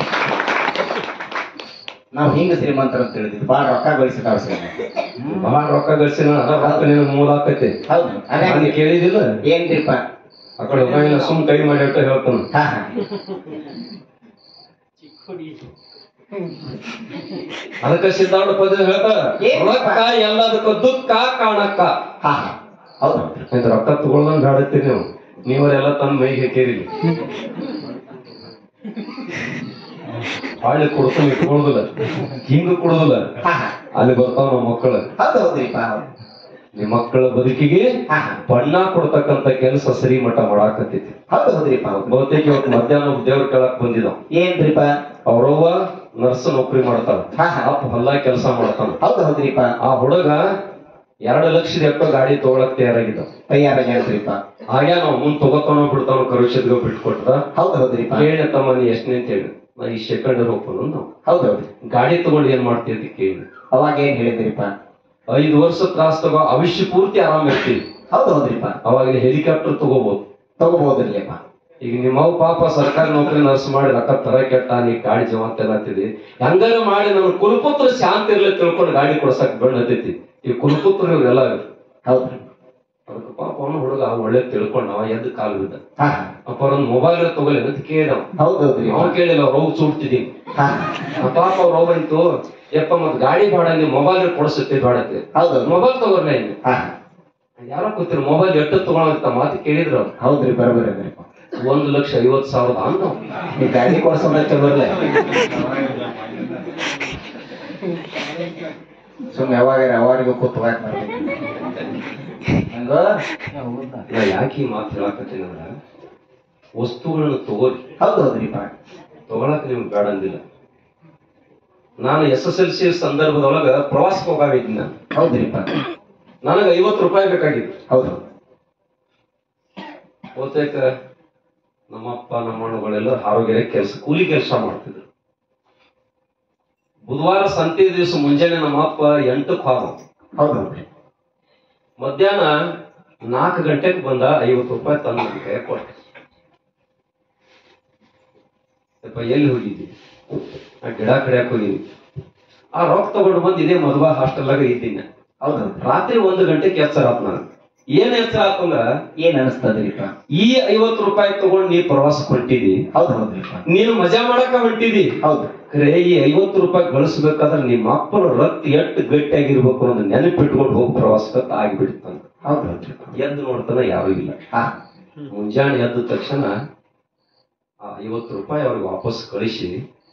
ನಾವು ಹಿಂಗ ಶ್ರೀಮಂತರ ಅಂತ ಹೇಳಿದ್ವಿ ಬಾಳ ರೊಕ್ಕ ಗಳಿಸಿದ ಅವಶ್ಯ ಬಹಳ ರೊಕ್ಕ ಗಳಿಸಿನ ಅದ ರೊಕ್ಕ ನಿನಗೆ ಮೂಲ ಆಕೈತಿ ಹೌದು ಅದೇ ನಾನು ಕೇಳಿದಿಲ್ಲ ಏನ್ರಿಪ್ಪ ಆ ಕಡೆ ಒಬ್ಬ ಸುಮ್ ಕೈ ಮಾಡಿ ಅಂತ ಹೇಳ್ತಾನ ಹಾ ಹಾ ಅದಕ್ಕ ಸಿದ್ಧಾರ್ಥ ಪದ ಹೇಳ್ತಾರ ಏನ್ ರೊಕ್ಕ ಎಲ್ಲದಕ್ಕ ದುಃಖ ಕಾಣಕ್ಕ ಹಾ ಹಾ ಹೌದು ಹೌದು ಆಯ್ತು ರೊಕ್ಕ ತಗೊಳ್ದಂಗ್ ಹಾಡತ್ತೀರಿ ನೀವು ನೀವರೆಲ್ಲ ತಂದ್ ಮೈಗೆ ಹಾಕಿರಿ ಹಾಳಿ ಕೊಡ್ತಾನೆ ಇಟ್ಕೊಳ್ಳೋದಿಲ್ಲ ಹಿಂಗ ಕೊಡೋದಿಲ್ಲ ಹಾ ಹಾ ಅಲ್ಲಿ ಬರ್ತಾವ ನಮ್ಮ ಮಕ್ಕಳು ಹೌದು ಹೌದ್ರಿಪ್ಪ ಹೌದು ನಿಮ್ಮ ಮಕ್ಕಳ ಬದುಕಿಗೆ ಹಾ ಹಾ ಬಣ್ಣ ಕೊಡ್ತಕ್ಕಂತ ಕೆಲಸ ಶ್ರೀಮಠ ಮಾಡಾಕತ್ತೈತಿ ಹೌದು ಹೌದ್ರಿಪ್ಪ ಹೌದು ಬಹುತೇಕ ಇವತ್ತು ಮಧ್ಯಾಹ್ನ ದೇವ್ರ ಕೇಳಕ್ ಬಂದಿದ್ದಾವ ಏನ್ರಿಪ್ಪ ಅವ್ರವ್ವ ನರ್ಸ್ ನೌಕರಿ ಮಾಡ್ತಾಳ ಹಾ, ಹಾ. ಅಪ್ಪ ಹೊಲ ಕೆಲಸ ಮಾಡ್ತಾನ ಹೌದು ಹೌದ್ರಿಪ್ಪ ಆ ಹುಡುಗ ಎರಡು ಲಕ್ಷದ ಎಪ್ಪ ಗಾಡಿ ತಗೊಳಕ್ ತಯಾರಾಗಿದ್ದ ತಯಾರಾಗ್ಯಾನ್ರಿಪ್ಪ ಹಾಗೆ ನಾವು ಮುಂದ್ ತಗೋತಾನೋ ಬಿಡ್ತಾನೋ ಕರುಷದ್ಗ ಬಿಟ್ಕೊಟ್ಟ ಹೌದು ಹೌದ್ರಿಪ್ಪ ಕೇಳಿ ತಮ್ಮ ನೀ ಎಷ್ಟನೇ ಅಂತ ಹೇಳಿ ನಾ ಈ ಸೆಕೆಂಡ್ ಹೋಗ್ಬೋದು ನಾವು ಹೌದು ಹೌದು ಗಾಡಿ ತಗೊಂಡು ಏನ್ ಮಾಡ್ತೀವಿ ಕೇಳಿ ಅವಾಗ ಏನ್ ಹೇಳಿದ್ರಿಪ್ಪ ಐದು ವರ್ಷ ತ್ರಾಸ್ ತಗೋ ಅವಿಷ್ಯ ಪೂರ್ತಿ ಆರಾಮ್ ಇರ್ತೀವಿ ಹೌದು ಹೌದ್ರಿಪ್ಪ ಅವಾಗ ಹೆಲಿಕಾಪ್ಟರ್ ತಗೋಬಹುದು ತಗೋಬಹುದ್ರಿಯಪ್ಪ ಈಗ ನಿಮ್ಮವ್ ಪಾಪ ಸರ್ಕಾರಿ ನೌಕರಿ ನರ್ಸ್ ಮಾಡಿ ರೊಕ್ಕ ತರ ಕೆಟ್ಟ ನೀ ಗಾಡಿ ಜವಾಬ್ದಾರಿ ಆಗ್ತಿದಿ ಹೆಂಗಾರ ಮಾಡಿ ನನ್ನ ಕುಲಪುತ್ರ ಶಾಂತಿ ಇರ್ಲಿ ತಿಳ್ಕೊಂಡು ಗಾಡಿ ಕೊಡ್ಸಕ್ ಬೆಣ್ಣ ಹತ್ತೈತಿ ಈ ಕುಲಪುತ್ರ ಇವ್ರೆಲ್ಲ ಹೌದು ಅದಕ್ಕೆ ಪಾಪ ಅವನು ಹುಡುಗ ಒಳ್ಳೆ ತಿಳ್ಕೊಂಡ ಅವ ಎದ್ದು ಕಾಲು ಬಿದ್ದ ಹಾ ಅಪ್ಪ ಒಂದು ಮೊಬೈಲ್ ತಗೊಳ್ಳಿ ಅಂತ ಕೇಳಿದ ಹೌದು ಹೌದ್ರಿ ಅವ್ನು ಕೇಳಿಲ್ಲ ಅವ್ರು ಹೋಗಿ ಚೂಡ್ತಿದ್ದೀನಿ ಹಾ ಪಾಪ ಅವ್ರು ಹೋಗಂತು ಯಪ್ಪ ಮತ್ ಗಾಡಿ ಬಾಡ ನೀವು ಮೊಬೈಲ್ ಕೊಡಿಸುತ್ತೆ ಬಾಡತ್ತೆ ಹೌದು ಮೊಬೈಲ್ ತಗೋರ್ಲ ಇನ್ನು ಹಾ ಯಾರೋ ಕೂತಿರು ಮೊಬೈಲ್ ಎಷ್ಟು ತಗೊಳಂತ ಮಾತು ಕೇಳಿದ್ರು ಅವ್ರು. ಹೌದ್ರಿ ಬರೋಬರಿ ಅಂದ್ರಿಪ್ಪ ಒಂದು ಲಕ್ಷ ಐವತ್ತು ಸಾವಿರದ ಅಂತ ಈ ಗಾಡಿ ಕೊಡ್ಸೋದ ಚಲೋರ್ಲೆ ಸುಮ್ಮನೆ ಯಾವಾಗ ಯಾವಾರಿಗೂ ಕೂತ್ವಾಕ್ ಮಾಡ್ತೀನಿ ಹಂಗ ನಾ ಯಾಕೆ ಈ ಮಾತು ಹೇಳಕತ್ತೀನಿ ಅಂದ್ರೆ ವಸ್ತುಗಳನ್ನ ತಗೋರಿ ಹೌದು ಹೌದ್ರಿಪ್ಪ ತಗೊಳಕ್ ನಿಮ್ಗೆ ಬೇಡ ಅಂದಿಲ್ಲ ನಾನು ಎಸ್ ಎಸ್ ಎಲ್ ಸಿ ಸಂದರ್ಭದೊಳಗ ಪ್ರವಾಸಕ್ಕೆ ಹೋಗಾಗಿದ್ದೀನಿ ನಾನು ಹೌದ್ರಿಪ್ಪ ನನಗೆ ಐವತ್ತು ರೂಪಾಯಿ ಬೇಕಾಗಿತ್ತು ಹೌದು ಬಹುತೇಕ ನಮ್ಮಪ್ಪ ನಮ್ಮಣ್ಣಗಳೆಲ್ಲ ಆರೋಗ್ಯ ಕೆಲಸ ಕೂಲಿ ಕೆಲಸ ಮಾಡ್ತಿದ್ರು ಬುಧವಾರ ಸಂತೆ ದಿವಸ ಮುಂಜಾನೆ ನಮ್ಮಪ್ಪ ಎಂಟಕ್ಕೆ ಹೋದ ಹೌದೌದ್ರಿ ಮಧ್ಯಾಹ್ನ ನಾಲ್ಕು ಗಂಟೆಗೆ ಬಂದ ಐವತ್ತು ರೂಪಾಯಿ ತಂದ ನನ್ನ ಕೈಯಾಗ್ ಕೊಟ್ಟ ಯಪ್ಪ ಎಲ್ಲಿ ಹೋಗಿದ್ದಿ ನಾ ಗಿಡ ಕಡಿಯಾಕ ಹೋಗಿದ್ವಿ ಆ ರೊಕ್ಕ ತಗೊಂಡು ಬಂದು ಇದೇ ಮದುವೆ ಹಾಸ್ಟೆಲ್ದಾಗ ಇದ್ದೀನಿ ಹೌದೌದ್ರಿ ರಾತ್ರಿ ಒಂದು ಗಂಟೆಗೆ ಎಚ್ಚರ ಆತ್ ನಾನು ಏನ್ ಎಚ್ಚರ ಆತಂದ್ರ ಏನ್ ಅನಿಸ್ತದ್ರಿಪ್ಪ ಈ ಐವತ್ತು ರೂಪಾಯಿ ತಗೊಂಡ್ ನೀ ಪ್ರವಾಸ ಹೊಂಟಿದಿ ಹೌದು ಹೌದ್ರಿಪ್ಪ ನೀನು ಮಜಾ ಮಾಡಕ ಹೊಂಟಿದಿ ಹೌದು ಖರೆ ಈ ಐವತ್ತು ರೂಪಾಯಿ ಗಳಿಸ್ಬೇಕಾದ್ರೆ ನಿಮ್ಮ ಅಪ್ಪನ ರಕ್ತ ಎಷ್ಟು ಗಟ್ಟಿಯಾಗಿರ್ಬೇಕು ಅನ್ನೋದು ನೆನಪಿಟ್ಕೊಂಡು ಹೋಗಿ ಪ್ರವಾಸಕ್ಕ ಆಗಿಬಿಡ್ತಾನ ಹೌದು ಹೌದ್ರಿಪ್ಪ ಎದ್ದು ನೋಡ್ತಾನ ಯಾರು ಇಲ್ಲ ಹಾ ಮುಂಜಾನೆ ಎದ್ದ ತಕ್ಷಣ ಆ ಐವತ್ತು ರೂಪಾಯಿ ಅವ್ರಿಗೆ ವಾಪಸ್ ಕಳಿಸಿ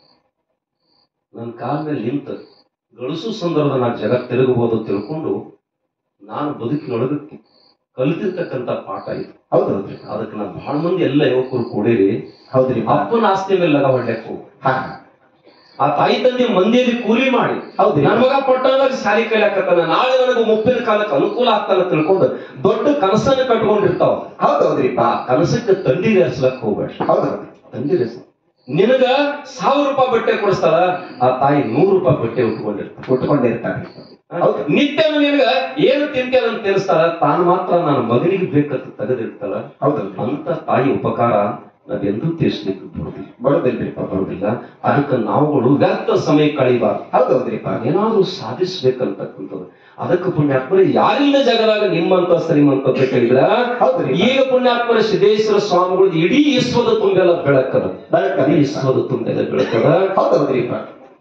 ನನ್ನ ಕಾಲ ಮೇಲೆ ನಿಂತ ಗಳಿಸು ಸಂದರ್ಭದ ನಾನು ಜಗತ್ ತಿರುಗಬಹುದು ತಿಳ್ಕೊಂಡು ನಾನು ಬದುಕಿನೊಳಗೆ ಕಲಿತಿರ್ತಕ್ಕಂಥ ಪಾಠ ಇದು ಹೌದು ಹೌದ್ರಿ ಅದಕ್ಕೆ ನಾನು ಬಹಳ ಮಂದಿ ಎಲ್ಲ ಯುವಕರು ಕೂಡಿರಿ ಹೌದ್ರಿಪ್ಪ ಅಪ್ಪನ ಆಸ್ತಿ ಮೇಲೆ ಲಗ ಹೊಡ್ಯಕ್ ಹೋಗು ಹಾ ಆ ತಾಯಿ ತಂದೆ ಮಂದಿಯಲ್ಲಿ ಕೂಲಿ ಮಾಡಿ ಹೌದ್ರಿ ನನ್ನ ಮಗ ಪಟ್ಟಣದಾಗ ಸಾಲಿ ಕಲಿಯಾಕತ್ತಾನ ನಾಳೆ ನನಗೆ ಮುಪ್ಪಿನ ಕಾಲಕ್ಕೆ ಅನುಕೂಲ ಆಗ್ತಾನ ತಿಳ್ಕೊಂಡು ದೊಡ್ಡ ಕನಸನ್ನ ಕಟ್ಕೊಂಡಿರ್ತಾವ ಹೌದು ಹೌದ್ರಿಪ್ಪ ಆ ಕನಸಕ್ಕೆ ತಂದಿರಿ ಹರ್ಸ್ಲಕ್ ಹೋಗ್ಬೇಡ ಹೌದು ಹೌದು ತಂದಿರಿ ನಿನಗ ಸಾವಿರ ರೂಪಾಯಿ ಬಟ್ಟೆ ಕೊಡಿಸ್ತಾಳ ಆ ತಾಯಿ ನೂರು ರೂಪಾಯಿ ಬಟ್ಟೆ ಉಟ್ಕೊಂಡಿರ್ತಾಳ ಉಟ್ಕೊಂಡಿರ್ತಾರೆ ಹೌದು ನಿತ್ಯ ನಿನಗ ಏನು ತಿಂತೇವೆ ಅಂತ ತಿಳಿಸ್ತಾಳ ತಾನು ಮಾತ್ರ ನನ್ನ ಮಗನಿಗೆ ಬೇಕಂತ ತೆಗೆದಿರ್ತಾಳ ಹೌದು ಅಂತ ತಾಯಿ ಉಪಕಾರ ನಾವೆಂದೂ ತೀರ್ಸ್ಲಿಕ್ಕೆ ಬರುದಿಲ್ಲ ಬರೋದಿಲ್ರಿಪ್ಪ ಬರುದಿಲ್ಲ ಅದಕ್ಕೆ ನಾವುಗಳು ವ್ಯರ್ಥ ಸಮಯ ಕಳಿಬಾರ್ದು ಹೌದು ಹೌದ್ರಿಪ್ಪ ಏನಾದ್ರೂ ಸಾಧಿಸ್ಬೇಕಂತಕ್ಕಂಥದ್ದು ಅದಕ್ಕೆ ಪುಣ್ಯಾತ್ಮರು ಯಾರಿಲ್ಲ ಜಗದಾಗ ನಿಮ್ಮಂತ ಶ್ರೀಮಂತ ಅಂತ ಕೇಳಿದ್ರ ಹೌದ್ರಿ ಈಗ ಪುಣ್ಯಾತ್ಮರ ಸಿದ್ದೇಶ್ವರ ಸ್ವಾಮಿಗಳು ಇಡೀ ವಿಶ್ವದ ತುಂಬೆಲ್ಲ ಬೆಳಕದ ಬೆಳಕದ. ಇಡೀ ವಿಶ್ವದ ತುಂಬೆಲ್ಲ ಬೆಳಕದ ಹೌದು ಹೌದ್ರಿಪ್ಪ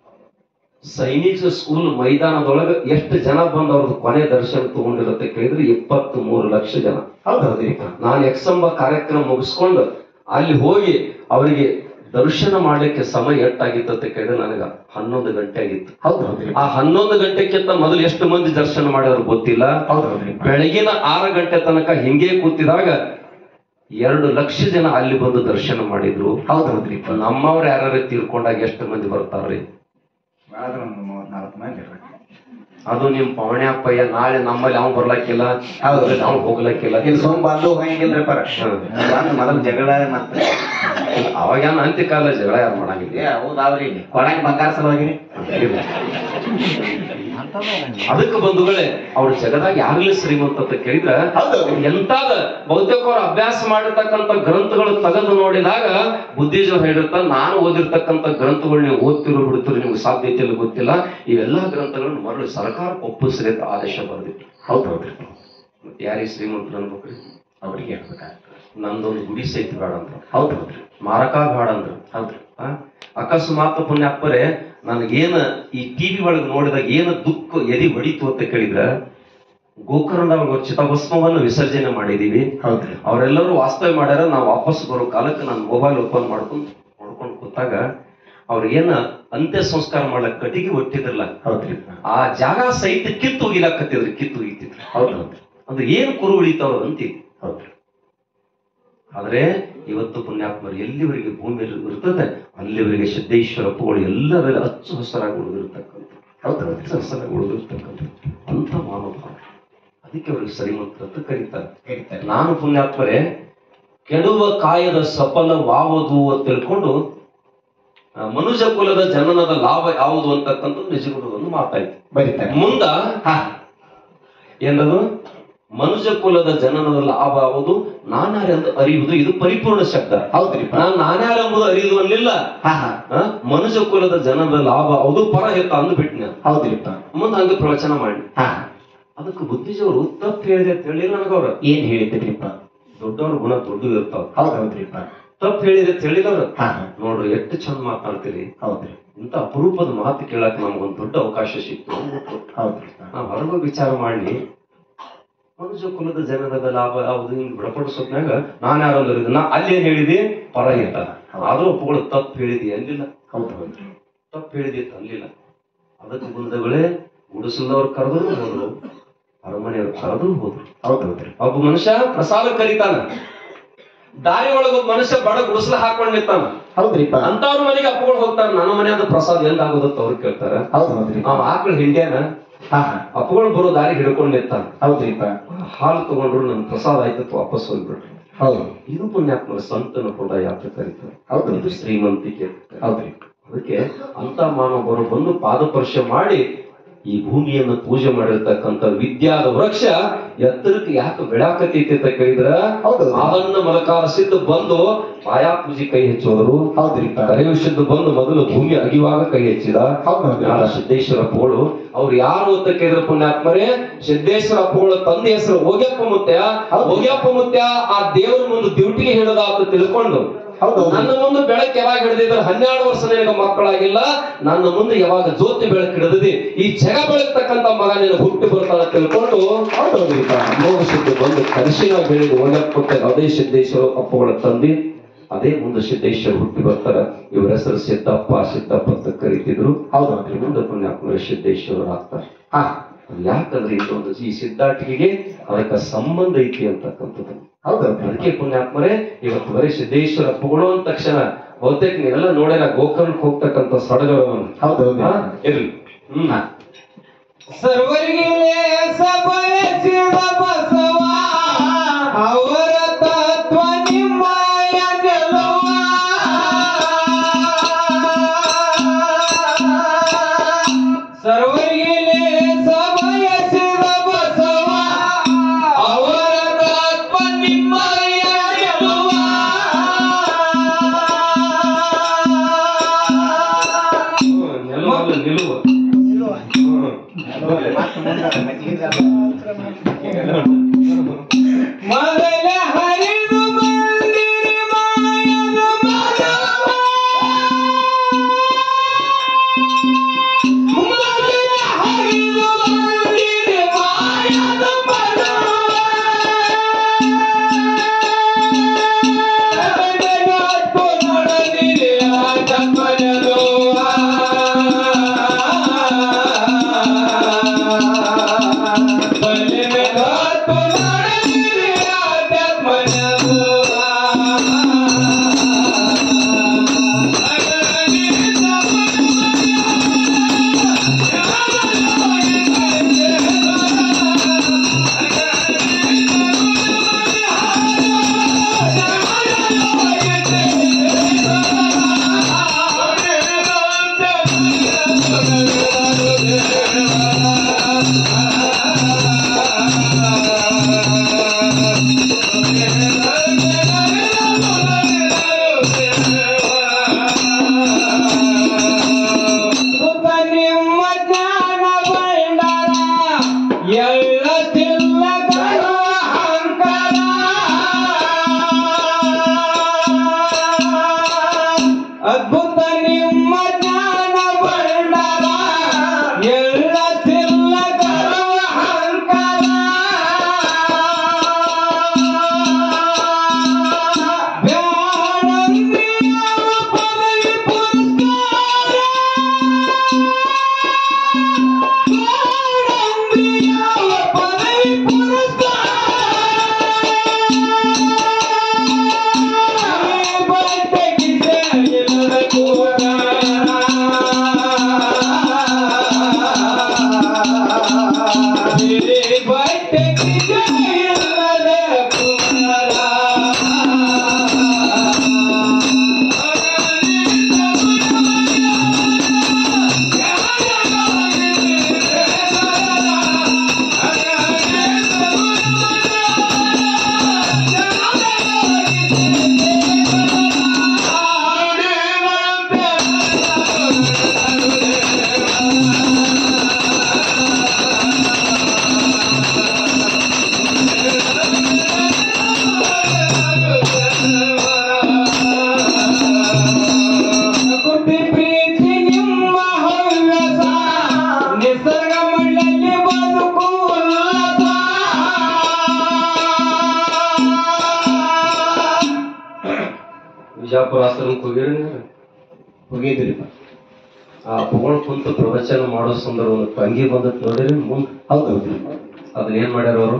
ಸೈನಿಕ ಸ್ಕೂಲ್ ಮೈದಾನದೊಳಗ ಎಷ್ಟು ಜನ ಬಂದು ಅವ್ರದ್ದು ಕೊನೆ ದರ್ಶನ ತಗೊಂಡಿರುತ್ತೆ ಕೇಳಿದ್ರೆ ಇಪ್ಪತ್ತ್ ಮೂರು ಲಕ್ಷ ಜನ ಹೌದು ಹೌದ್ರಿಪ್ಪ ನಾನು ಎಕ್ಸಂಬ ಕಾರ್ಯಕ್ರಮ ಮುಗಿಸ್ಕೊಂಡು ಅಲ್ಲಿ ಹೋಗಿ ಅವರಿಗೆ ದರ್ಶನ ಮಾಡ್ಲಿಕ್ಕೆ ಸಮಯ ಎಷ್ಟಾಗಿತ್ತು ಅಂತ ಕೇಳಿದ್ರೆ ನನಗ ಹನ್ನೊಂದು ಗಂಟೆ ಆಗಿತ್ತು ಹೌದು ಹೌದ್ರಿ ಆ ಹನ್ನೊಂದು ಗಂಟೆಕ್ಕಿಂತ ಮೊದಲು ಎಷ್ಟು ಮಂದಿ ದರ್ಶನ ಮಾಡಿದ್ರು ಗೊತ್ತಿಲ್ಲ ಹೌದು ಹೌದ್ರಿ ಬೆಳಗಿನ ಆರು ಗಂಟೆ ತನಕ ಹಿಂಗೆ ಕೂತಿದಾಗ ಎರಡು ಲಕ್ಷ ಜನ ಅಲ್ಲಿ ಬಂದು ದರ್ಶನ ಮಾಡಿದ್ರು ಹೌದು ಹೌದ್ರಿಪ್ಪ ನಮ್ಮವ್ರು ಯಾರು ತೀರ್ಕೊಂಡಾಗ ಎಷ್ಟು ಮಂದಿ ಬರ್ತಾರ್ರಿ ಬೆಳಗ್ಗೆ ಒಂದು ಮೂವತ್ನಾಲ್ಕು ಮಂದಿ ಇರ್ಬೇಕು. ಅದು ನಿಮ್ ಪವಣೆ ಅಪ್ಪಯ್ಯ ನಾಳೆ ನಮ್ಮಲ್ಲಿ ಅವ್ನು ಬರ್ಲಕ್ಕಿಲ್ಲ ಹೌದು. ಅವ್ನು ಹೋಗ್ಲಕ್ಕಿಲ್ಲ ಇಲ್ಲಿ ಸೋಮ್ ಬಂದು ಹೋಗಿಲ್ರಿ ಪರ ಹ್ಮ್. ಬಂದು ಮೊದಲು ಜಗಳ ಮತ್ತೆ ಅವಾಗೇನು ಅಂತ್ಯಕಾಲ ಜಗಳ ಯಾರು ಮಾಡಂಗಿಲ್ಲ ಏ ಹೌದಾವ್ರಿ ಕೊಡಂಗ್ ಬಂಗಾರ ಸಲುವಾಗಿ ಅದಕ್ಕೆ ಬಂಧುಗಳೇ ಅವ್ರ ಜಗದಾಗ ಯಾರಿಲ್ಲ ಶ್ರೀಮಂತ ಅಂತ ಕೇಳಿದ್ರ ಹೌದು. ಎಂತಾದ ಬಹುತೇಕ ಅವ್ರು ಅಭ್ಯಾಸ ಮಾಡಿರ್ತಕ್ಕಂಥ ಗ್ರಂಥಗಳು ತೆಗೆದು ನೋಡಿದಾಗ ಬುದ್ಧಿಜೀವ ಹೇಳಿರ್ತಾರ ನಾನು ಓದಿರ್ತಕ್ಕಂಥ ಗ್ರಂಥಗಳು ನೀವು ಓದ್ತಿರೋ ಬಿಡ್ತಿರೋ ನಿಮ್ಗೆ ಸಾಧ್ಯತೆ ಇಲ್ಲ ಗೊತ್ತಿಲ್ಲ ಇವೆಲ್ಲಾ ಗ್ರಂಥಗಳನ್ನು ಮರಳಿ ಸರ್ಕಾರ ಒಪ್ಪಿಸ್ರಿ ಅಂತ ಆದೇಶ ಬರೆದಿತ್ತು ಹೌದು ಹೌದ್ರಿ ಮತ್ತೆ ಯಾರಿಗೆ ಶ್ರೀಮಂತರು ಅನ್ಬೇಕ್ರಿ ಅವ್ರಿಗೆ ಹೇಳ್ಬೇಕಾಗ್ತದೆ ನಂದೊಂದು ಗುಡಿ ಸಹಿತ ಬೇಡ ಅಂತ ಹೌದು ಹೌದ್ರಿ ಮಾರಕ ಬೇಡ ಅಂದ್ರು ಹೌದ್ರಿ ಆ? ಅಕಸ್ಮಾತ್ ಪುಣ್ಯಾತ್ಮರೇ ನನಗೇನ ಈ ಟಿವಿ ಒಳಗೆ ನೋಡಿದಾಗ ಏನು ದುಃಖ ಎದಿ ಹೊಡಿತು ಅಂತ ಕೇಳಿದ್ರ ಗೋಕರ್ಣದಾಗ ಚಿತಾಭಸ್ಮವನ್ನು ವಿಸರ್ಜನೆ ಮಾಡಿದೀವಿ ಹೌದ್ರಿ ಅವರೆಲ್ಲರೂ ವಾಸ್ತವ್ಯ ಮಾಡ್ಯಾರ ನಾವು ವಾಪಸ್ ಬರೋ ಕಾಲಕ್ಕೆ ನಾನು ಮೊಬೈಲ್ ಓಪನ್ ಮಾಡ್ಕೊಂಡು ನೋಡ್ಕೊಂಡು ಕೂತಾಗ ಅವ್ರಿಗೇನ ಅಂತ್ಯ ಸಂಸ್ಕಾರ ಮಾಡ್ಲಕ್ ಕಟ್ಟಿಗೆ ಒಟ್ಟಿದ್ರಲ್ಲ ಹೌದ್ರಿ ಆ ಜಾಗ ಸಹಿತ ಕಿತ್ತು ಒಗಿಲಾಕತ್ತಿದ್ರು ಕಿತ್ತು ಒಗಿತಿದ್ರು ಹೌದು ಹೌದ್ರಿ ಅಂದ್ರೆ ಏನ್ ಕುರು ಉಳಿತಾವ ಅಂತೀವಿ ಹೌದ್ರಿ ಆದ್ರೆ ಇವತ್ತು ಪುಣ್ಯಾತ್ಮರು ಎಲ್ಲಿವರೆಗೆ ಭೂಮಿಯಲ್ಲಿ ಇರ್ತದೆ ಅಲ್ಲಿವರೆಗೆ ಸಿದ್ದೇಶ್ವರಪ್ಪಗಳು ಎಲ್ಲರಲ್ಲಿ ಹಚ್ಚು ಹಸರಾಗಿ ಉಳಿದಿರ್ತಕ್ಕಂಥ ಹೌದು ಹೌದ್ರಿ ಹಚ್ಚು ಹಸರಾಗಿ ಉಳಿದಿರ್ತಕ್ಕಂಥ ಅಂತ ಮಾನವ ಅದಕ್ಕೆ ಅವರಿಗೆ ಶ್ರೀಮಂತ ಅಂತ ಕರೀತಾರೆ ಕರೀತಾರೆ ನಾನು ಪುಣ್ಯಾತ್ಮರೇ ಕೆಡುವ ಕಾಯದ ಸಫಲವಾವದು ಅಂತ ತಿಳ್ಕೊಂಡು ಆ, ಮನುಜ ಕುಲದ ಜನನದ ಲಾಭ ಯಾವುದು ಅಂತಕ್ಕಂಥದ್ದು ನಿಜಗುಣ ಒಂದು ಮಾತಾಯ್ತು ಬರೀತಾರೆ ಮುಂದ ಹಾ ಏನದು ಮನುಜ ಕುಲದ ಜನನದ ಲಾಭ ಯಾವುದು ನಾನಾರೆಂದು ಅರಿಯುವುದು ಇದು ಪರಿಪೂರ್ಣ ಶಬ್ದ ಹೌದ್ರಿಪ್ಪ ನಾನು ನಾನ್ಯಾರೆಂಬುದು ಅರಿಯುವುದು ಅನ್ನಲಿಲ್ಲ ಹಾ ಹಾ ಆ, ಮನುಜ ಕುಲದ ಜನದ ಲಾಭ ಅದು ಪರಹಿತ ಅಂದ್ಬಿಟ್ನ ಹೌದ್ರಿಪ್ಪ ಮುಂದೆ ಹಂಗೆ ಪ್ರವಚನ ಮಾಡಿ ಹಾ ಅದಕ್ಕೆ ಬುದ್ಧಿಜವರು ತಪ್ಪು ಹೇಳಿದೆ ಅಂತ ಹೇಳಿಲ್ಲ ನನಗವ್ರ ಏನ್ ಹೇಳಿದ್ರಿಪ್ಪ ದೊಡ್ಡವ್ರ ಗುಣ ದೊಡ್ಡ ಇರ್ತಾವ ಹೌದ್ ಹೌದ್ರಿಪ್ಪ ತಪ್ಪು ಹೇಳಿದೆ ಅಂತ ಹೇಳಿಲ್ಲ ಅವ್ರು ಹಾ ಹಾ ನೋಡ್ರಿ ಎಷ್ಟು ಚಂದ ಮಾತಾಡ್ತೀರಿ ಹೌದ್ರಿ ಇಂಥ ಅಪರೂಪದ ಮಾತು ಕೇಳಕ್ ನಮ್ಗೊಂದು ದೊಡ್ಡ ಅವಕಾಶ ಸಿಕ್ತು ಹೌದ್ರಿಪ್ಪ ನಾವು ಹೊರಗೆ ವಿಚಾರ ಮಾಡಿ ಮನುಷ್ಯ ಕುಲದ ಜನರದ ಲಾಭ ಯಾವುದು ಹಿಂಗ್ ಬಿಡಪಡಿಸೋದ್ನಾಗ ನಾನು ಯಾರು ಅಂದಿರೋದು ನಾ ಅಲ್ಲಿ ಏನ್ ಹೇಳಿದಿ ಪರ ಇತ್ತ ಆದ್ರೂ ಒಪ್ಪಗಳು ತಪ್ಪು ಹೇಳಿದಿ ಅಂದಿಲ್ಲ ಹೌದು ಹೌದ್ರಿ ತಪ್ಪು ಹೇಳಿದಿ ಅಂತ ಅನ್ಲಿಲ್ಲ ಅದಕ್ಕೆ ಬಂದಗಳೇ ಗುಡಿಸಲ್ದವ್ರು ಕರೆದ್ರು ಹೋದ್ರು ಅರಮನೆಯವ್ರು ಕರೆದ್ರು ಹೋದ್ರು ಹೌದ್ ಹೌದ್ರಿ ಒಬ್ಬ ಮನುಷ್ಯ ಪ್ರಸಾದ ಕರೀತಾನ ದಾರಿ ಒಳಗ ಒಬ್ಬ ಮನುಷ್ಯ ಬಡ ಗುಡಿಸಲ ಹಾಕೊಂಡ್ ನಿಂತಾನ ಹೌದ್ರಿಪ್ಪ ಅಂತವ್ರ ಮನೆಗೆ ಅಪ್ಪಗಳು ಹೋಗ್ತಾರ ನನ್ನ ಮನೆಯಾದ ಪ್ರಸಾದ ಎಲ್ಲಿ ಆಗೋದತ್ತ ಅವ್ರು ಕೇಳ್ತಾರ ಹೌದ್ ಹೌದ್ರಿ ಅವ ಆಕಳ ಹಿಂಡ್ಯಾನ ಹಾ ಹಾ ಅಪ್ಪಗಳು ಬರೋ ದಾರಿ ಹಿಡ್ಕೊಂಡ್ ನಿಂತಾನ ಹೌದ್ರಿಪ್ಪ ಹಾಲು ತಗೊಂಡ್ರು ನನ್ ಪ್ರಸಾದ ಆಯ್ತತ್ ವಾಪಸ್ ಹೋಗ್ಬಿಟ್ರು ಹೌದು ಇದು ಪುಣ್ಯಾತ್ಮರ ಸಂತನ ಕೂಡ ಯಾಕೆ ಕರೀತಾರೆ ಹೌದು. ಇದು ಶ್ರೀಮಂತಿಕೆ ಹೌದ್ರಿ ಅದಕ್ಕೆ ಅಂತ ಮಾನವರು ಬಂದು ಪಾದಸ್ಪರ್ಶ ಮಾಡಿ ಈ ಭೂಮಿಯನ್ನು ಪೂಜೆ ಮಾಡಿರ್ತಕ್ಕಂಥ ವಿದ್ಯಾದ ವೃಕ್ಷ ಎತ್ತರಕ್ಕೆ ಯಾಕೆ ಬೆಳಾಕತೈತಿ ಅಂತ ಕೇಳಿದ್ರ ಹೌದು. ಅದನ್ನ ಮಲಕಾರ ಸಿದ್ಧ ಬಂದು ಪಾಯಾ ಪೂಜೆ ಕೈ ಹೆಚ್ಚೋದ್ರು ಹೌದ್ರಿಪ್ಪ ಕರೆಯುಷದ್ದು ಬಂದು ಮೊದಲು ಭೂಮಿ ಅಗಿವಾಗ ಕೈ ಹೆಚ್ಚಿದ ಹೌದು. ಜ್ಞಾನ ಸಿದ್ದೇಶ್ವರ ಪೋಳು ಅವ್ರು ಯಾರು ಅಂತ ಕೇಳಿದ್ರ ಪುಣ್ಯಾತ್ಮರೇ ಸಿದ್ದೇಶ್ವರ ಪೋಳು ತಂದೆ ಹೆಸರು ಹೋಗ್ಯಪ್ಪ ಮುತ್ಯ ಹೌದು. ಹೋಗ್ಯಪ್ಪ ಮುತ್ಯ ಆ ದೇವ್ರ ಮುಂದೆ ಡ್ಯೂಟಿಗೆ ಹಿಡಿದ ಅಂತ ತಿಳ್ಕೊಂಡು ಹೌದು. ನನ್ನ ಮುಂದೆ ಬೆಳಕು ಯಾವಾಗ ಹಿಡಿದಿದ್ರೆ ಹನ್ನೆರಡು ವರ್ಷ ನಿನಗೆ ಮಕ್ಕಳಾಗಿಲ್ಲ ನನ್ನ ಮುಂದೆ ಯಾವಾಗ ಜ್ಯೋತಿ ಬೆಳಕು ಹಿಡಿದಿದೆ ಈ ಜಗ ಬೆಳಗ್ತಕ್ಕಂತ ಮಗ ನೀನು ಹುಟ್ಟಿ ಬರ್ತಾನ ತಿಳ್ಕೊಂಡು ಹೌದೌದ್ರಿಪ್ಪ ಅಮೋಘ ಸಿದ್ದು ಬಂದು ಕನಸಿನ ಬೆಳೆದು ಹೋಗ್ಯಪ್ಪ ಅದೇ ಸಿದ್ದೇಶ್ವರ ಅಪ್ಪಗಳ ತಂದೆ ಅದೇ ಮುಂದೆ ಸಿದ್ದೇಶ್ವರ ಹುಟ್ಟಿ ಬರ್ತಾರ ಇವ್ರ ಹೆಸರು ಸಿದ್ದಪ್ಪ ಸಿದ್ದಪ್ಪ ಅಂತ ಕರಿತಿದ್ರು ಹೌದೌದ್ರಿ ಮುಂದೆ ಪುಣ್ಯಾತ್ಮರ ಸಿದ್ದೇಶ್ವರ ಆಗ್ತಾರೆ ಹಾ ಅದು ಯಾಕಂದ್ರೆ ಇದೊಂದು ಈ ಸಿದ್ಧಾಟಿಗೆ ಅದಕ್ಕೆ ಸಂಬಂಧ ಐತಿ ಅಂತಕ್ಕಂಥದ್ದು ಹೌದೌದ್ರಿ ಅದಕ್ಕೆ ಪುಣ್ಯಾತ್ಮರೇ ಇವತ್ತು ಬರೀ ಸಿದ್ದೇಶ್ವರ ಪುಗಳು ಅಂದ ತಕ್ಷಣ ಬಹುತೇಕ ನೀವೆಲ್ಲ ನೋಡ್ಯಾರ ಗೋಕರ್ಣಕ್ಕೆ ಹೋಗ್ತಕ್ಕಂಥ ಸಡಗರವನ್ನು ಹೌದೌದ್ರಿ ಹಾ? ಇರ್ಲಿ ಹ್ಮ್ ಸರ್ವರಿಗೆ ಸಬಯಸಿದ ಬಸವ ಅವರ ತತ್ವ ನಿಮ್ಮಯ ಗೆಲುವ ಸರ್ವರಿಗೆ ಸಬಯಸಿದ ಬಸವ ಅವರ ತತ್ವ ನಿಮ್ಮಯ ಗೆಲುವ ಹ್ಮ್, ನಿಲುವಲ್ಲ, ನಿಲುವು ಮೊದಲ ಹರಿದು ಬಂದಿರಿ ಮಾಯದ ಮನವ. ಮೊದಲ ಹರಿದು ಬಂದಿರಿ ಮಾಯದ ಮನವ. ಬೆಳಗಾತು ನಡೆದಿರಿ ಆಟ ಬೆಳಗಾತು ನಡೆದಿರಿ ಆಟ ಸುತ ನಿಮ್ಮ ಜ್ಞಾನ ಭಂಡಾರ ಎಲ್ಲ ತಿಲ್ಲಗಳು ಅಹಂಕಾರ ಅದ್ಭುತ ನಿಮ್ಮ ಜ್ಞಾನ ಭಂಡಾರ ಎಲ್ಲ ತಿಲ್ಲಗಳು ಅಹಂಕಾರ ಬ್ಯಾಡಂದಿಯ ಪದವಿ ಪುರಸ್ಕಾರ ಪ್ರಕೃತಿ ಪ್ರೀತಿ ನಿಮ್ಮ ಹವ್ಯಾಸ ನಿಸರ್ಗ ಮಣ್ಣಲ್ಲಿ ಬದುಕು ಉಲ್ಲಾಸ. ವಿಜಾಪುರ ಆಶ್ರಮಕ್ಕೆ ಹೋಗಿರಿ ನೀವು? ಹೋಗಿದ್ರಿಪ್ಪ ಆ ಪುಗಳು ಕುಂತು ಪ್ರವಚನ ಮಾಡೋ ಸಂದರ್ಭ ಒಂದು ತಂಗಿ ಬಂದತ್ ನೋಡಿರಿ ಮುಂದ್ ಹೌದೌದ್ರಿ ಅದನ್ನ ಏನ್ ಮಾಡ್ಯಾರ ಅವರು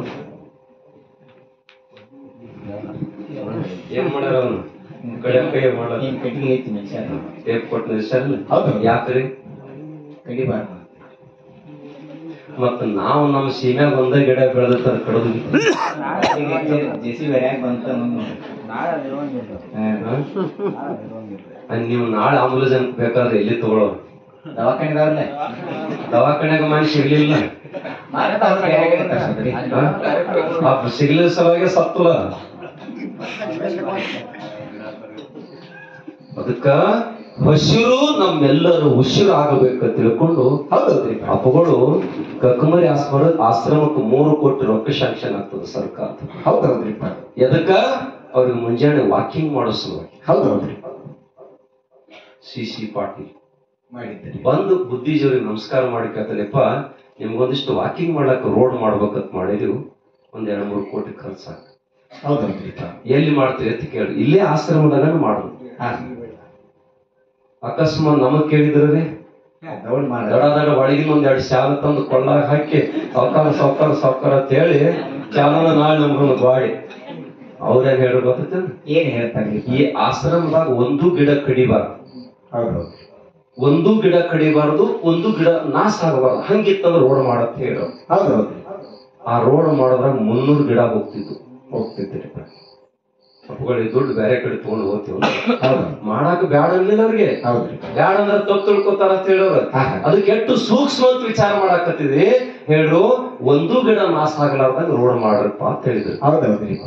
ಏನ್ ಮಾಡ್ಯಾರ ಅವನು ಕಡೆ ಕೈ ಮಾಡೋದು ಏನ್ ಕಟ್ಟಿಗೆ ಐತಿ ಮನುಷ್ಯ ಟೇಪ್ ಕೊಟ್ಟು ನಿಲ್ಸ್ಯಾರಲ್ಲ ಹೌದು. ಯಾಕ್ರಿ ಕಡಿಬಾರ್ದು ಮತ್ತ ನಾವು ನಮ್ಮ ಸೀಮ್ಯಾಗ ಒಂದೇ ಗಿಡ ಬೆಳೆದ ಕಡದು ಜೆ ಸಿ ಬೇರೆ ಬಂತ ನೀವು ನಾಳೆ ಆಂಬುಲೆನ್ಸ್ ಬೇಕಾದ್ರೆ ಎಲ್ಲಿ ತಗೊಳ್ಳೋ ದವಾಖಾನಿದವ್ರಲ್ಲೇ ದವಾಖಾನ್ಯಾಗ ಮನುಷ್ಯ ಸಿಗ್ಲಿಲ್ಲ ಹಾ? ಆ ಸಿಗ್ಲಿಲ್ಲ ಸಲುವಾಗಿ ಸತ್ತಲ್ಲ ಅದಕ್ಕ ಹಸಿರು ನಮ್ಮೆಲ್ಲರೂ ಉಸಿರು ಆಗಬೇಕ ತಿಳ್ಕೊಂಡು ಹೌದೌದ್ರಿ ಅಪ್ಪಗಳು ಕಕ್ಕಮರಿ ಆಸ್ಪರ ಆಶ್ರಮಕ್ಕೆ ಮೂರು ಕೋಟಿ ರೊಕ್ಕ ಶಾಂಕ್ಷನ್ ಆಗ್ತದೆ ಸರ್ಕಾರ ಹೌದೌದ್ರಿಪ್ಪ ಎದಕ್ಕ ಅವ್ರಿಗೆ ಮುಂಜಾನೆ ವಾಕಿಂಗ್ ಮಾಡೋ ಸಲುವಾಗಿ ಹೌದೌದ್ರಿ ಸಿ ಸಿ ಪಾಟೀಲ್ ಮಾಡಿದ್ದೀರಿ ಬಂದು ಬುದ್ಧಿಜೀವರಿಗೆ ನಮಸ್ಕಾರ ಮಾಡಿಕತ್ತಲೆಪ್ಪ ನಿಮ್ಗೊಂದಿಷ್ಟು ವಾಕಿಂಗ್ ಮಾಡಕ್ ರೋಡ್ ಮಾಡ್ಬೇಕಂತ ಮಾಡಿದೀವಿ ಒಂದ್ ಎರಡ್ ಮೂರು ಕೋಟಿ ಖರ್ಚಾಗ ಹೌದೌದ್ರಿಪ್ಪ ಎಲ್ಲಿ ಮಾಡ್ತೀವಿ ಅಂತ ಕೇಳಿ ಇಲ್ಲೇ ಆಶ್ರಮದಾಗ ಮಾಡುದು ಹಾ ಅಕಸ್ಮಾತ್ ನಮಗ್ ಕೇಳಿದ್ರೆ ದೌಡ್ ಮಾಡ ದಡ ದಡ ಒಳಗಿನ ಒಂದ್ ಎರಡು ಶಾಲ ತಂದು ಕೊಳ್ಳಾಗ ಹಾಕಿ ಸಾವ್ಕಾರ ಸಾವ್ಕಾರ ಸಾವ್ಕಾರ ಅಂತ ಹೇಳಿ ಚಾಲನ ನಾಳೆ ನಮ್ಗೊಂದು ಗಾಡಿ ಅವ್ರೇನ್ ಹೇಳಿ ಗೊತ್ತೈತೆ ಏನ್ ಹೇಳ್ತಾರ್ರಿ ಈ ಆಶ್ರಮದಾಗ ಒಂದು ಗಿಡ ಕಡಿಬಾರ್ದು ಹೌದೌದು ಒಂದು ಗಿಡ ಕಡಿಬಾರ್ದು ಒಂದು ಗಿಡ ನಾಶ ಆಗಬಾರ್ದು ಹಂಗಿತ್ತಂದ್ರೆ ರೋಡ್ ಮಾಡತ್ ಹೇಳು ಹೌದೌದ್ರಿ ಆ ರೋಡ್ ಮಾಡೋದ್ರಾಗ ಮುನ್ನೂರು ಗಿಡ ಹೋಗ್ತಿದ್ವು ಹೋಗ್ತಿದ್ದೀರಿಪ್ಪ ಅಪ್ಪಗಳಿಗೆ ದುಡ್ಡು ಬೇರೆ ಕಡೆ ತಗೊಂಡು ಹೋಗ್ತೀವಿ ಹೌದು ಮಾಡಾಕ ಬ್ಯಾಡ ಅನ್ಲಿಲ್ಲ ಅವ್ರಿಗೆ ಹೌದ್ರಿ ಬ್ಯಾಡ ಅಂದ್ರೆ ತಪ್ಪು ತಿಳ್ಕೊತಾರ ಅಂತ ಹೇಳೋರು ಹಾ, ಹಾ. ಅದಕ್ಕೆ ಎಷ್ಟು ಸೂಕ್ಷ್ಮ ಅಂತ ವಿಚಾರ ಮಾಡಾಕತ್ತಿದ್ವಿ ಹೇಳು ಒಂದು ಗಿಡ ನಾಶ ಆಗಲಾರ್ದಾಗ ರೋಡ್ ಮಾಡ್ರಪ್ಪ ಅಂತ ಹೇಳಿದ್ರು ಹೌದೌದ್ರಿಪ್ಪ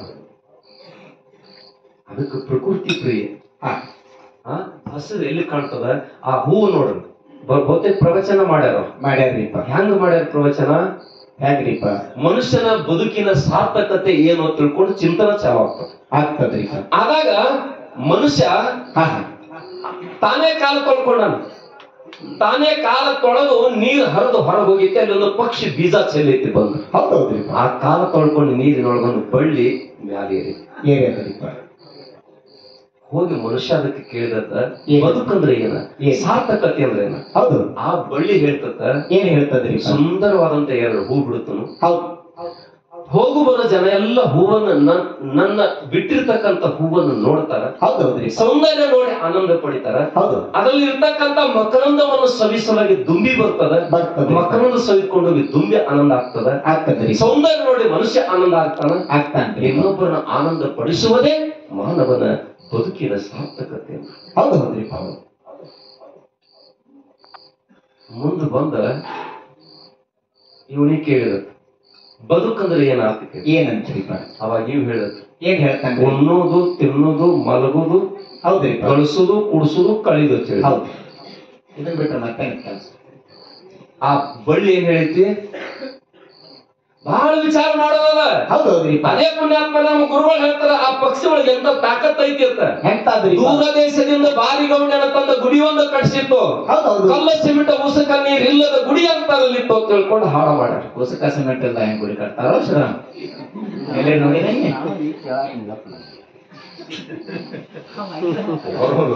ಅದಕ್ಕೆ ಪ್ರಕೃತಿ ಪ್ರಿಯ ಹಾ ಆ ಹಸಿರು ಎಲ್ಲಿ ಕಾಣ್ತದ ಆ ಹೂವು ನೋಡ್ರಿ ಬ- ಬಹುತೇಕ ಪ್ರವಚನ ಮಾಡ್ಯಾರ ಅವ್ರು. ಮಾಡ್ಯಾರ್ರಿಪ್ಪ ಹೆಂಗ್ ಮಾಡ್ಯಾರ ಪ್ರವಚನ ಹೆಂಗ್ರಿಪ್ಪ ಮನುಷ್ಯನ ಬದುಕಿನ ಸಾರ್ಥಕತೆ ಏನು ಅಂತ ತಿಳ್ಕೊಂಡು ಚಿಂತನ ಚಾಲು ಆಗ್ತದೆ ಆಗ್ತದ್ರಿಪ್ಪ ಆದಾಗ ಮನುಷ್ಯ ಹಾ ಹಾ ತಾನೇ ಕಾಲ ತೊಳ್ಕೊಂಡಾನ ತಾನೇ ಕಾಲ ತೊಳೆದು ನೀರ್ ಹರಿದು ಹೊರಗೆ ಹೋಗಿತ್ತೆ ಅಲ್ಲಿ ಒಂದು ಪಕ್ಷಿ ಬೀಜ ಚೆಲ್ಲೈತಿ ಬಂದು ಹೌದೌದ್ರಿಪ್ಪ ಆ ಕಾಲ ತೊಳ್ಕೊಂಡು ನೀರಿನೊಳಗೊಂದು ಬಳ್ಳಿ ಮ್ಯಾಲೆ ಏರಿ ಏರಿಯಾದ್ರಿಪ್ಪ ಹೋಗಿ ಮನುಷ್ಯ ಅದಕ್ಕೆ ಕೇಳಿದತ್ತ ಏನು? ಬದುಕಂದ್ರೆ ಏನ ಏನು? ಸಾರ್ಥಕತೆ ಅಂದ್ರೆ ಏನ ಹೌದು ಆ ಬಳ್ಳಿ ಹೇಳ್ತತ್ತ ಏನ್ ಹೇಳ್ತದ್ರಿಪ್ಪ ಸುಂದರವಾದಂತ ಎರಡು ಹೂ ಬಿಡುತ್ತನು ಹೌದು ಹೋಗು ಬರೋ ಜನ ಎಲ್ಲ ಹೂವನ್ನ ನನ್- ನನ್ನ ಬಿಟ್ಟಿರ್ತಕ್ಕಂತ ಹೂವನ್ನು ನೋಡ್ತಾರ ಹೌದೌದ್ರಿ ಸೌಂದರ್ಯ ನೋಡಿ ಆನಂದ ಪಡಿತಾರ ಹೌದು ಅದರಲ್ಲಿ ಇರ್ತಕ್ಕಂತ ಮಕರಂದವನ್ನು ಸವಿಸಲಾಗಿ ದುಂಬಿ ಬರ್ತದ ಬರ್ತದೆ. ಮಕರಂದ ಸವಿಕೊಂಡು ಹೋಗಿ ದುಂಬಿ ಆನಂದ ಆಗ್ತದ ಆಗ್ತದ್ರಿ ಸೌಂದರ್ಯ ನೋಡಿ ಮನುಷ್ಯ ಆನಂದ ಆಗ್ತಾನ ಆಗ್ತಾನ್ರಿ ಇನ್ನೊಬ್ಬರನ್ನ ಆನಂದ ಪಡಿಸುವುದೇ ಮಾನವನ ಬದುಕಿನ ಸಾರ್ಥಕತೆ ಹೌದು ಹೌದ್ರಿಪ್ಪ ಹೌದು ಮುಂದೆ ಬಂದ ಇವನಿಗೆ ಕೇಳಿದ ಬದುಕಂದ್ರೆ ಏನಾಗ್ತೈತಿ ಏನಂತ್ರಿಪ್ಪ ಅವಾಗ ಇವ್ ಹೇಳಿದ ಏನ್ ಹೇಳ್ತಾನ್ರಿ ಉಣ್ಣೋದು ತಿನ್ನೋದು ಮಲಗೋದು ಹೌದ್ರಿಪ್ಪ ಗಳಿಸೋದು ಕುಡಿಸೋದು ಕಳಿದು ಅಂತ ಹೇಳಿ ಹೌದು ಇದನ್ ಬಿಟ್ರೆ ಮತ್ತೆ ಕೆಲಸ ಆ ಬಳ್ಳಿ ಏನ್ ಹೇಳಿತಿ ಬಹಳ ವಿಚಾರ ಮಾಡೋದದ ಹೌದೌದ್ರಿಪ್ಪ ಅದೇ ಪುಣ್ಯಾತ್ಮ ನಮ್ಮ ಗುರುಗಳು ಹೇಳ್ತಾರ ಆ ಪಕ್ಷಿ ಒಳಗೆ ಎಂತ ತಾಕತ್ ಐತಿ ಅಂತ ಹೆಂಗ್ತಾದ್ರಿ ದೂರ ದೇಶದಿಂದ ಬಾರಿ ಗೌಂಡನ ತಂದ ಗುಡಿಯೊಂದು ಕಟ್ಸಿತ್ತು ಹೌದೌದು ಕಲ್ಲ ಸಿಮೆಂಟ ಉಸುಕ ನೀರ್ ಇಲ್ಲದ ಗುಡಿ ಅಂತರಲ್ಲಿತ್ತು ಅಂತ ತಿಳ್ಕೊಂಡು ಹಾಳ ಮಾಡ್ಯಾರ ಉಸುಕ ಸಿಮೆಂಟ್ ಇಲ್ಲ ಹೆಂಗ್ ಗುಡಿ ಕಟ್ತಾರೋ ಶ್ರೀರಾಮ್ ಎಲ್ಲಿ ನೋಡಿದಂಗೆ ಅವ್ರು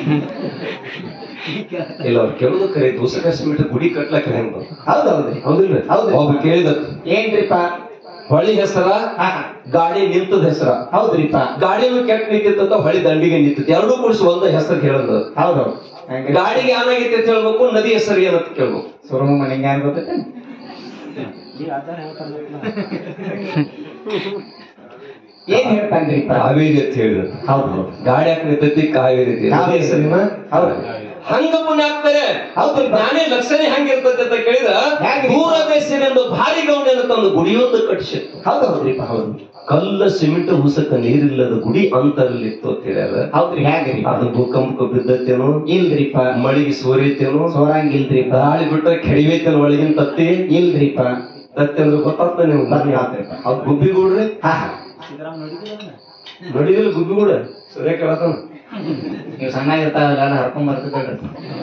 ಇಲ್ಲ ಅವ್ರು ಕೆಲವು ಕರೆ ಉಸುಕ ಸಿಮೆಂಟ್ ಗುಡಿ ಕಟ್ಲಕ್ಕ ಹೆಂಗ್ ಬಂತ ಹೌದೌದ್ರಿ ಹೌದಿಲ್ಲ ಹೌದ್ರಿ. ಒಬ್ಬ ಕೇಳಿದ ಏನ್ರಿಪ್ಪ ಹೊಳಿ ಹೆಸರ ಹಾ ಗಾಡಿ ನಿಂತದ ಹೆಸರ ಹೌದ್ರಿಪ್ಪ ಗಾಡಿನೂ ಕೆಟ್ಟ ನಿಂತಿತ್ತ ಹೊಳಿ ದಂಡಿಗೆ ನಿಂತಿತ್ತು ಎರಡೂ ಕೂಡಿಸಿ ಒಂದ ಹೆಸರು ಹೇಳದ ಹೌದೌದು ಹಂಗೆ ಗಾಡಿಗೆ ಏನಾಗೈತೆ ಅಂತ ಹೇಳ್ಬೇಕು ನದಿ ಹೆಸರು ಏನಂತ ಕೇಳ್ಬೇಕು ಸುರಮ ಮನೆಗೆ ಯಾರು ಗೊತ್ತೈತೆ ಏನ್ ಹೇಳ್ತಾನ್ರಿಪ್ಪ ಕಾವೇರಿ ಅಂತ ಹೇಳಿದ ಹೌದು ಹೌದು ಗಾಡಿ ಯಾಕೆ ನಿಂತೈತಿ ಕಾವೇರಿ ಅಂತ. ನದಿ ಕಾವೇರಿ. ಹೆಸರಿನ ಹೌದು ಹಂಗ ಪುಣ್ಯ ಆಗ್ತಾರೆ ಹೌದ್ರಿ ಜ್ಞಾನಿ ಲಕ್ಷಣೆ ಹೆಂಗಿರ್ತೈತೆ ಅಂತ ಕೇಳಿದ ಹ್ಯಾಂಗ್ರಿ? ದೂರ ದೇಶದಿಂದ ಭಾರಿ ಗೌಂಡನ ತಂದು ಗುಡಿಯೊಂದು ಕಟ್ಟಿಸಿತ್ತು ಹೌದು ಹೌದ್ರಿಪ್ಪ ಹೌದು ಕಲ್ಲ ಸಿಮೆಂಟ್ ಹುಸಕ ನೀರಿಲ್ಲದ ಗುಡಿ ಅಂತರಲ್ಲಿತ್ತು ಅಂತ ಹೇಳ್ಯಾರ ಹೌದ್ರಿ ಹ್ಯಾಂಗ್ರಿ ಅದು ಭೂಕಂಪ ಬಿದ್ದತ್ತೇನೋ ಇಲ್ರಿಪ್ಪ ಮಳಿಗೆ ಸೋರೈತೇನೋ ಸೋರಂಗಿಲ್ರಿಪ್ಪ ಗಾಳಿ ಬಿಟ್ರೆ ಕೆಡಿವೈತೇನೋ ಒಳಗಿನ ತತ್ತಿ ಇಲ್ರಿಪ್ಪ ತತ್ತಿ ಅಂದ್ರೆ ಗೊತ್ತಾಗ್ತ ನೀವು ಗೊತ್ತಾಗ್ತ್ರಿಪ್ಪ. ಹೌದು ಗುಬ್ಬಿಗೂಡ್ರಿ ಹಾ ಹಾ ನೋಡಿದಿಲ್ಲ ಗುಬ್ಬಿಗೂಡ ಸರಿಯಾಗಿ ಕೇಳತಾನ ನೀವು ಸಣ್ಣಾಗಿರ್ತಾವಲ್ಲ ಹರ್ಕೊಂಡ್ ಬರ್ತದಲ್ರಿ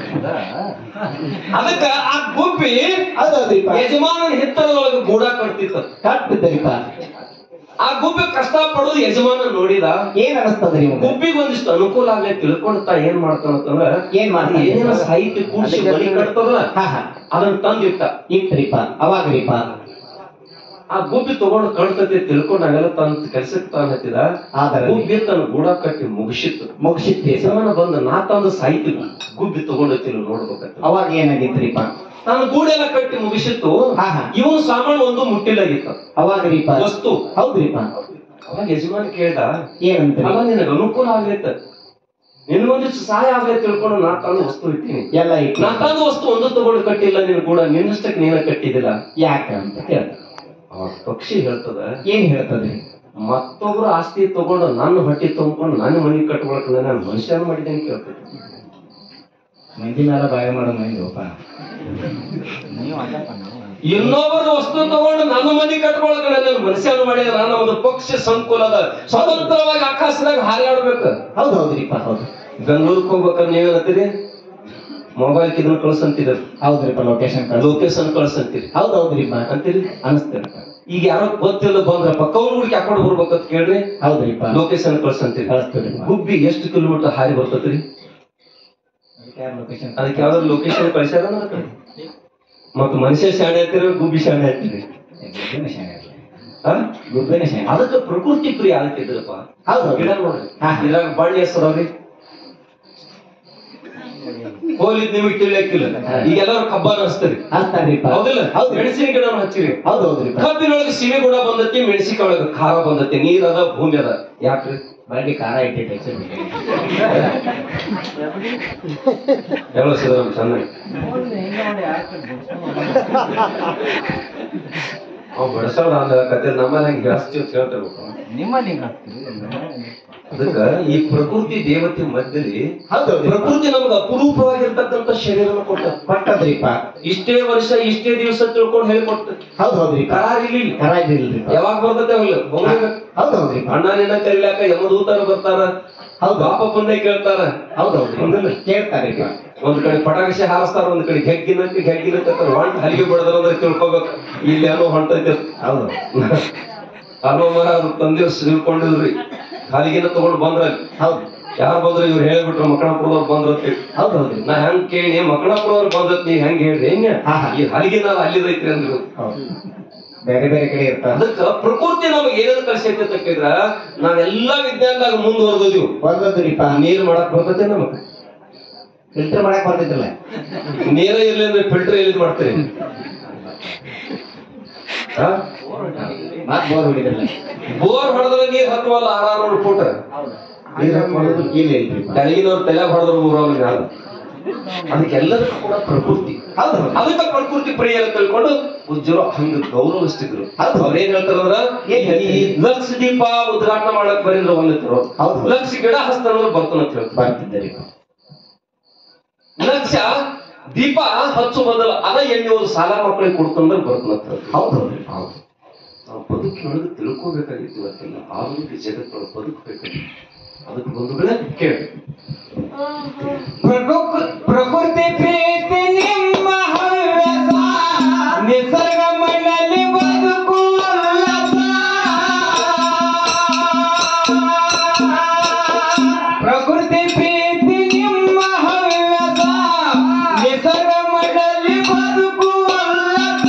ಅದಕ್ಕ ಆ ಗುಬ್ಬಿ ಹೌದೌದ್ರಿಪ್ಪ ಯಜಮಾನನ ಹಿತ್ತಲದೊಳಗೆ ಗೂಡ ಕಟ್ತಿತ್ತ ಕಟ್ ಬಿದ್ದರಿಪ್ಪ ಆ ಗುಬ್ಬಿ ಕಷ್ಟ ಪಡೋದು ಯಜಮಾನ ನೋಡಿದ ಏನ್ ಅನಸ್ತದ್ರಿ ನಿಮ್ಗೆ ಗುಬ್ಬಿಗೆ ಒಂದಿಷ್ಟು ಅನುಕೂಲ ಆಗ್ಲಿ ತಿಳ್ಕೊಂಡ್ತಾ ಏನ್ ಮಾಡ್ತಾನಂತಂದ್ರ ಏನ್ ಮಾಡ್ತಾನೆ? ಏನೇನ ಸಾಹಿತ್ಯ ಕೂಡಿಸಿ ಬಲಿ ಕಟ್ತದಲ್ಲ ಹಾ ಹಾ ಅದನ್ನ ತಂದಿಟ್ಟ ಇಟ್ರಿಪ್ಪ ಅವಾಗ್ರಿಪ್ಪ ಆ ಗುಬ್ಬಿ ತಗೊಂಡು ಕಳ್ತತಿ ತಿಳ್ಕೊಂಡು ನಾವೆಲ್ಲ ತನ್ನ ಕೆಲ್ಸಕ್ಕೆ ತಾನ ಹತ್ತಿದ ಆದರೆ ಗುಬ್ಬಿ ತನ್ನ ಗೂಡ ಕಟ್ಟಿ ಮುಗಿಸಿತ್ತು ಮುಗಿಸಿತ್ರಿ ಯಜಮಾನ ಬಂದ ನಾ ತಂದ ಸಾಹಿತ್ಯ ಗುಬ್ಬಿ ತಗೊಂಡೈತಿಲ್ಲ ನೋಡ್ಬೇಕಂತ ಅವಾಗ ಏನಾಗಿತ್ರಿಪ್ಪ ನಾನು ಗೂಡೆಲ್ಲ ಕಟ್ಟಿ ಮುಗಿಸಿತ್ತು ಹಾ, ಹಾ. ಇವನು ಸಾಮಾನು ಒಂದು ಮುಟ್ಟಿಲಾಗಿತ್ತು ಅವಾಗ್ರಿಪ ವಸ್ತು ಹೌದ್ರಿಪ ಅವಾಗ ಯಜಮಾನ್ ಕೇಳ್ದ ಏನಂತ ಅಲ್ಲ ನಿನಗೆ ಅನುಕೂಲ ಆಗ್ಲೈತ ನಿನ್ಗೊಂದಿಷ್ಟು ಸಹಾಯ ಆಗ್ಲೈತೆ ತಿಳ್ಕೊಂಡು ನಾ ತಂದು ವಸ್ತು ಇಟ್ಟಿನಿ ಎಲ್ಲ ಇಟ್ಟು ನಾ ತಂದು ವಸ್ತು ಒಂದು ತಗೊಂಡು ಕಟ್ಟಿಲ್ಲ ನಿನ್ ಕೂಡ ನಿನ್ನಷ್ಟಕ್ಕೆ ನೀನ ಕಟ್ಟಿದಿಲ್ಲ ಯಾಕ ಅಂತ ಕೇಳ್ತ ಅವಾಗ ಪಕ್ಷಿ ಹೇಳ್ತದ ಏನ್ ಹೇಳ್ತದ್ರಿ ಮತ್ತೊಬ್ರು ಆಸ್ತಿ ತಗೊಂಡು ನನ್ನ ಹೊಟ್ಟಿ ತುಂಬಿಕೊಂಡು ನನ್ನ ಮನೆ ಕಟ್ಕೊಳಕ್ ನಾನು ಮನುಷ್ಯನ ಮಾಡಿದ್ದೇನೆ ಕೇಳ್ತದೆ ಮಂದಿ ಮೇಲೆ ಬಾಯ ಮಾಡೋ ಮಂದಿ ಒಪ್ಪ ಇನ್ನೊಬ್ಬರ ವಸ್ತು ತಗೊಂಡು ನನ್ನ ಮನೆ ಕಟ್ಕೊಳಕ್ ನಾನು ಮನುಷ್ಯನ ಮಾಡಿದ್ರೆ ನಾನು ಒಂದು ಪಕ್ಷಿ ಸಂಕುಲದ ಸ್ವತಂತ್ರವಾಗಿ ಆಕಾಶದಾಗ ಹಾರಾಡ್ಬೇಕು ಹೌದ್ ಹೌದ್ರಿಪ್ಪ ಹೌದು ಬೆಂಗಳೂರಿಗೆ ಹೋಗ್ಬೇಕಾದ್ರೆ ನೀವೇನತ್ತೀರಿ ಮೊಬೈಲ್ ಇದನ್ನ ಕಳ್ಸಂತಿದ್ರು ಹೌದ್ರಿಪ್ಪ ಲೊಕೇಶನ್ ಕಳ್ಸ ಲೊಕೇಶನ್ ಕಳ್ಸಂತೀರಿ ಹೌದ್ ಹೌದ್ರಿಪ್ಪ ಅಂತೀರಿ ಅನಸ್ತಿರಪ್ಪ ಈಗ ಯಾರೋ ಗೊತ್ತಿಲ್ಲ ಬಂದ್ರಪ್ಪ ಕೌಲ್ಗುಡಿಗೆ ಹಾಕೊಂಡು ಬರ್ಬೇಕಂತ ಕೇಳ್ರಿ ಹೌದ್ರಿಪ್ಪ ಲೊಕೇಶನ್ ಕಳ್ಸಂತೀರಿ ಕಳಿಸ್ತೀರಿಪ್ಪ ಗುಬ್ಬಿ ಎಷ್ಟು ಕಿಲೋಮೀಟರ್ ಹಾರಿ ಬರ್ತದ್ರಿ ಲೊಕೇಶನ್ ಅದಕ್ಕೆ ಯಾವ್ದಾದ್ರು ಲೊಕೇಶನ್ ಕಳ್ಸ್ಯಾರ ಮತ್ತ ಮನುಷ್ಯ ಶಾಣೆ ಆಗ್ತೀರಿ ಗುಬ್ಬಿ ಶಾಣೆ ಆಗ್ತೀರಿ ಆ? ಗುಬ್ಬೇನೆ ಶಾನೆ ಅದಕ್ಕೆ ಪ್ರಕೃತಿ ಪ್ರಿಯ ಆಗ್ತಿದ್ರಪ್ಪ ಹೌದು ಹೌದು. ಗಿಡ ನೋಡ್ರಿ ಹಾ. ಇದ್ರಾಗ ಬಣ್ಣ ಹೆಸರವ್ರಿ ಹೋಲಿದ್ ನಿಮಗೆ ತಿಳಿಯಕ್ಕಿಲ್ಲ ಈಗೆಲ್ಲರೂ ಕಬ್ಬನ ಹಚ್ತೀರಿ ಹಚ್ತಾರ್ರಿಪ್ಪ ಹೌದಿಲ್ಲ ಹೌದು ಮೆಣಸಿನ ಗಿಡ ಹಚ್ಚಿರಿ ಹೌದ್ ಹೌದ್ರಿಪ್ಪ ಕಬ್ಬಿನೊಳಗೆ ಸಿಮಿ ಗುಣ ಬಂದತಿ ಮೆಣಸಿನ ಒಳಗೆ ಖಾರ ಬಂದತಿ ನೀರ್ ಅದ ಭೂಮಿ ಅದ ಯಾಕ್ರಿ ಬಾಡಿ ಖಾರ ಇಟ್ಟಿಟ್ಟು ಹಚ್ಚಿರ್ಬೇಕು. ಹೇಳೋ ಸಿದ್ದರಾಮ ಚೆನ್ನಾಗಿ ಅವ್ ಬಡಸೋಣ ಅಂದ ಕತೆ ನಮ್ಮಲ್ಲಿ ಹಂಗೆ ಜಾಸ್ತಿ ಅಂತ ಹೇಳ್ತಿರ್ಬೇಕು ಅದಕ್ಕ ಈ ಪ್ರಕೃತಿ ದೇವತೆ ಮಧ್ಯದಲ್ಲಿ ಹೌದ್ ಹೌದ್ರಿಪ್ಪ ಪ್ರಕೃತಿ ನಮ್ಗೆ ಅಪರೂಪವಾಗಿರ್ತಕ್ಕಂಥ ಶರೀರನ ಕೊಟ್ಟ ಪಟ್ಟದ್ರಿಪ್ಪ ಇಷ್ಟೇ ವರ್ಷ ಇಷ್ಟೇ ದಿವಸ ತಿಳ್ಕೊಂಡು ಹೇಳಿಕೊಟ್ಟ ಹೌದ್ ಹೌದ್ರಿಪ್ಪ ಕರಾರಿಲಿಲ್ಲ ಖಾರ ಇದ್ದಿಲ್ರಿಪ್ಪ ಯಾವಾಗ ಬರ್ತತೆ ಅವಾಗ ಬೊಮ್ಮೆ ಹೌದ್ ಹೌದ್ರಿಪ್ಪ ಅಣ್ಣ ನಿನ್ನ ಕರಿಲಾಕ ಯಮದೂತರು ಬರ್ತಾರ ಹೌದು. ಬಾಪ ಬಂದೆ ಕೇಳ್ತಾರ ಹೌದ್ ಹೌದ್ರಿ ಹೌದಿಲ್ಲ? ಕೇಳ್ತಾರ್ರಿಪ್ಪ ಒಂದ್ ಕಡೆ ಪಟಾಕಿ ಹಾರಿಸ್ತಾರ ಒಂದ್ ಕಡೆ ಹೆಗ್ಗಿನಂತೆ ಹೆಗ್ಗಿನ ಹೊಂಟ ಹಲಿಗೆ ಬಡದ್ರ ಅಂದ್ರೆ ತಿಳ್ಕೊಬೇಕು ಇಲ್ಲಿ ಏನೋ ಹೊಂಟೈತೆ ಹೌದು ಅಲ್ಲೋ ಮರ ಅವ್ರ ತಂದೆ ತಿಳ್ಕೊಂಡಿದ್ರಿ ಹಲಿಗೆನ ತಗೊಂಡ್ ಬಂದ್ರ ಹೌದು ಯಾರು ಬಂದ್ರು ಇವ್ರು ಹೇಳ್ಬಿಟ್ರು ಮಕ್ಕಳಪುರದವ್ರು ಬಂದ್ರ ಅಂತ ಹೇಳಿ. ಹೌದ್ ಹೌದ್ರಿ ನಾ ಹೆಂಗ್ ಕೇಳಿ ಮಕ್ಕಳಪುರದವ್ರು ಬಂದತ್ ನೀ ಹೆಂಗ್ ಹೇಳ್ರಿ ಹೆಂಗ ಹಾ, ಹಾ. ಈ ಹಲಿಗೆ ನಾವ್ ಅಲ್ಲಿದೈತ್ರಿ ಅಂದ್ರು ಹೌದು ಬೇರೆ ಬೇರೆ ಕಡೆ ಇರ್ತಾವ ಅದಕ್ಕ ಪ್ರಕೃತಿ ನಮಗೆ ಏನೇನು ಕಳ್ಸೈತೆ ಅಂತ ಕೇಳಿದ್ರ ನಾವೆಲ್ಲಾ ವಿಜ್ಞಾನದಾಗ ಮುಂದುವರೆದಿವ್ ಒಂದೊಂದ್ರಿಪ್ಪ ನೀರ್ ಮಾಡಕ್ ಬರ್ತೈತೆ ನಮಗ್ ಫಿಲ್ಟರ್ ಮಾಡಕ್ ಬರ್ತಿದ್ರಲ್ಲ ನೀರ ಇರ್ಲಿ ಅಂದ್ರೆ ಫಿಲ್ಟರ್ ಎಲ್ಲಿ ಮಾಡ್ತೀರಿ ಆ? ಮತ್ ಬೋರ್ ಹೊಡಿದ್ರಲ್ಲ ಬೋರ್ ಹೊಡೆದ್ರೆ ನೀರ್ ಹತ್ತುವಲ್ಲ ಆರಾರು ಫುಟ್ ನೀರ್ ಹಾಕ್ಬಾರ್ದು. ಇಲ್ಲ ಇಲ್ರಿಪ್ಪ ಕೆಳಗಿನವ್ರು ತಲೆ ಹೊಡೆದ್ರು ಊರವ್ರ ಮ್ಯಾಲ ಅದಕ್ಕೆಲ್ಲದಕ್ಕೂ ಕೂಡ ಪ್ರಕೃತಿ ಹೌದು ಹೌದು ಅದಕ್ಕೆ ಪ್ರಕೃತಿ ಪ್ರಿಯ ಅಂತ ತಿಳ್ಕೊಂಡು ಪೂಜ್ಯರು ಹಂಗ ಗೌರವಿಸ್ತಿದ್ರು ಹೌದು. ಅವ್ರೇನ್ ಹೇಳ್ತಾರಂದ್ರ ಏನ್ ಹೇಳ್ತಾರೆ? ಈ ಲಕ್ಷ ದೀಪ ಉದ್ಘಾಟನೆ ಮಾಡಕ್ ಬರೀದ್ರ ಒಂದಿದ್ರು ಹೌದು. ಲಕ್ಷ ಗಿಡ ಹಸ್ತಾನಂದ್ರೆ ಬರ್ತಾನ ಅಂತ ಹೇಳ್ತಾರೆ ಬರ್ತಿದ್ದರಿಪ್ಪ ಲಕ್ಷ ದೀಪ ಹಚ್ಚು ಬದಲು ಅದ ಎಣ್ಣೆ ಒಂದು ಸಾಲ ಮಕ್ಕಳಿಗೆ ಕೊಡ್ತಂದ್ರೆ ಬರ್ತಾನ ಅಂತ ಹೇಳ್ತಾರೆ. ಹೌದು ಹೌದ್ರಿ ಹೌದು ನಾವು ಬದುಕಿನೊಳಗೆ ತಿಳ್ಕೋಬೇಕಾಗಿತ್ತು ಇವತ್ತೆಲ್ಲ ಆಧುನಿಕ ಜಗತ್ತೊಳಗೆ ಬದುಕಬೇಕಾಗಿತ್ತು ಅದಕ್ಕೆ ಬಂಧುಗಳೇ ಕೇಳಿ ಪ್ರಕೃ- ಪ್ರಕೃತಿ ಪ್ರೀತಿ ನಿಮ್ಮ ಹವ್ಯಾಸ ನಿಸರ್ಗ ಮಣ್ಣಲ್ಲಿ ಬದುಕು ಉಲ್ಲಾಸ. ಪ್ರಕೃತಿ ಪ್ರೀತಿ ನಿಮ್ಮ ಹವ್ಯಾಸ ನಿಸರ್ಗ ಮಣ್ಣಲ್ಲಿ ಬದುಕು ಉಲ್ಲಾಸ.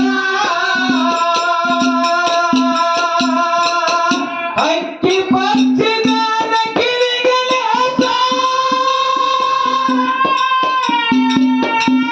ಹಕ್ಕಿ ಪಕ್ಷಿ ನಾನ ಕಿವಿಗೆ ಲೇಸ.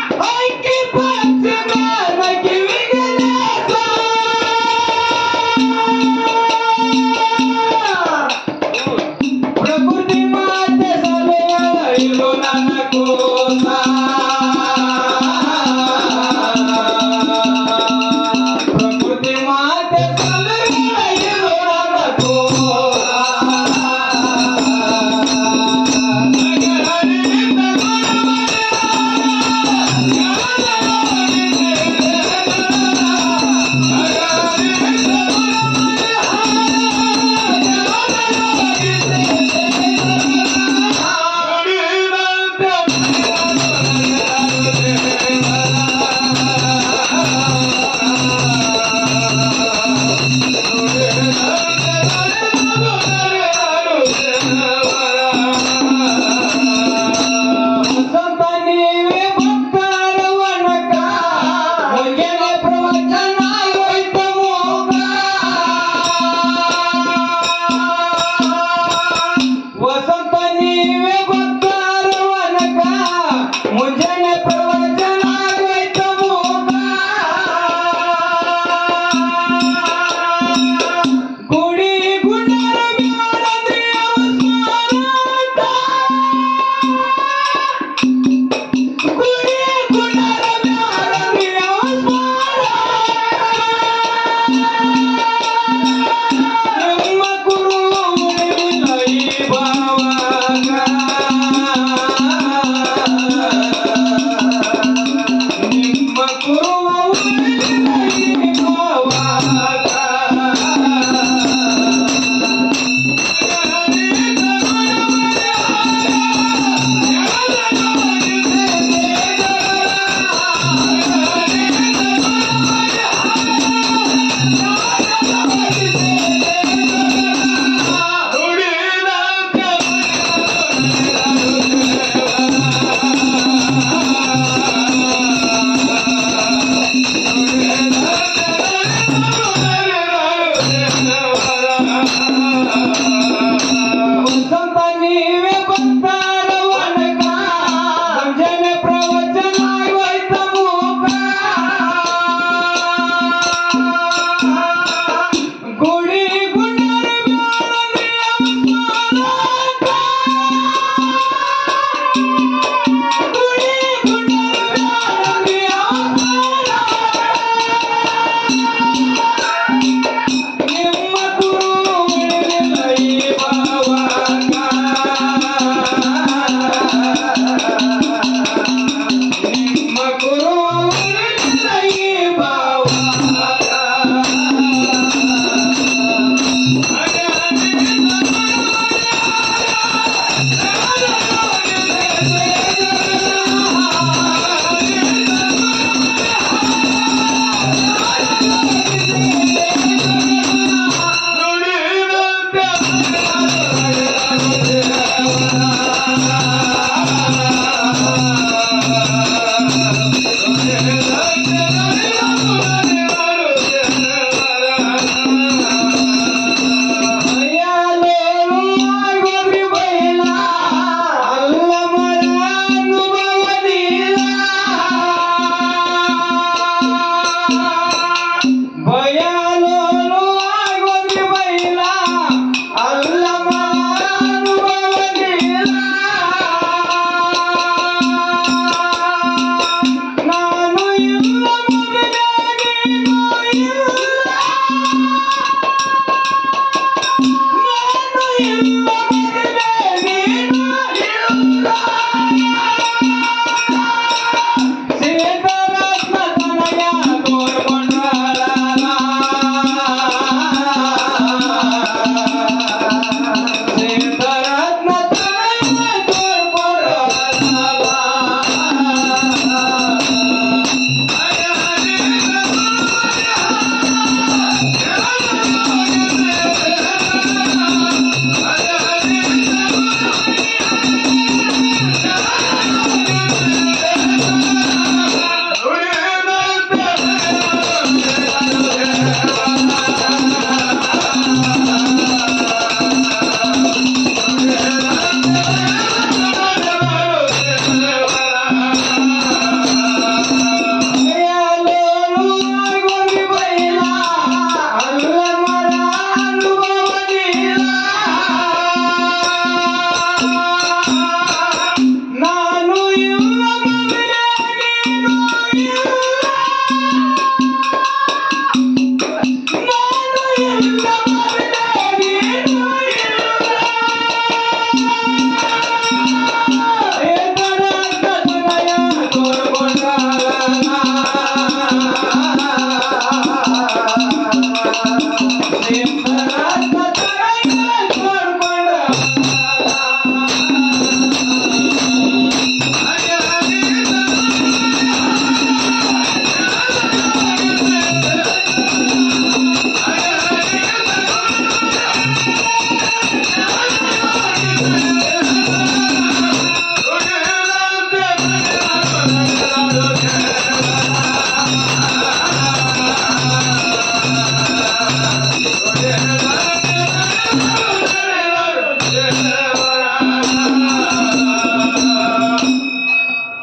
ಸಿದ್ಧ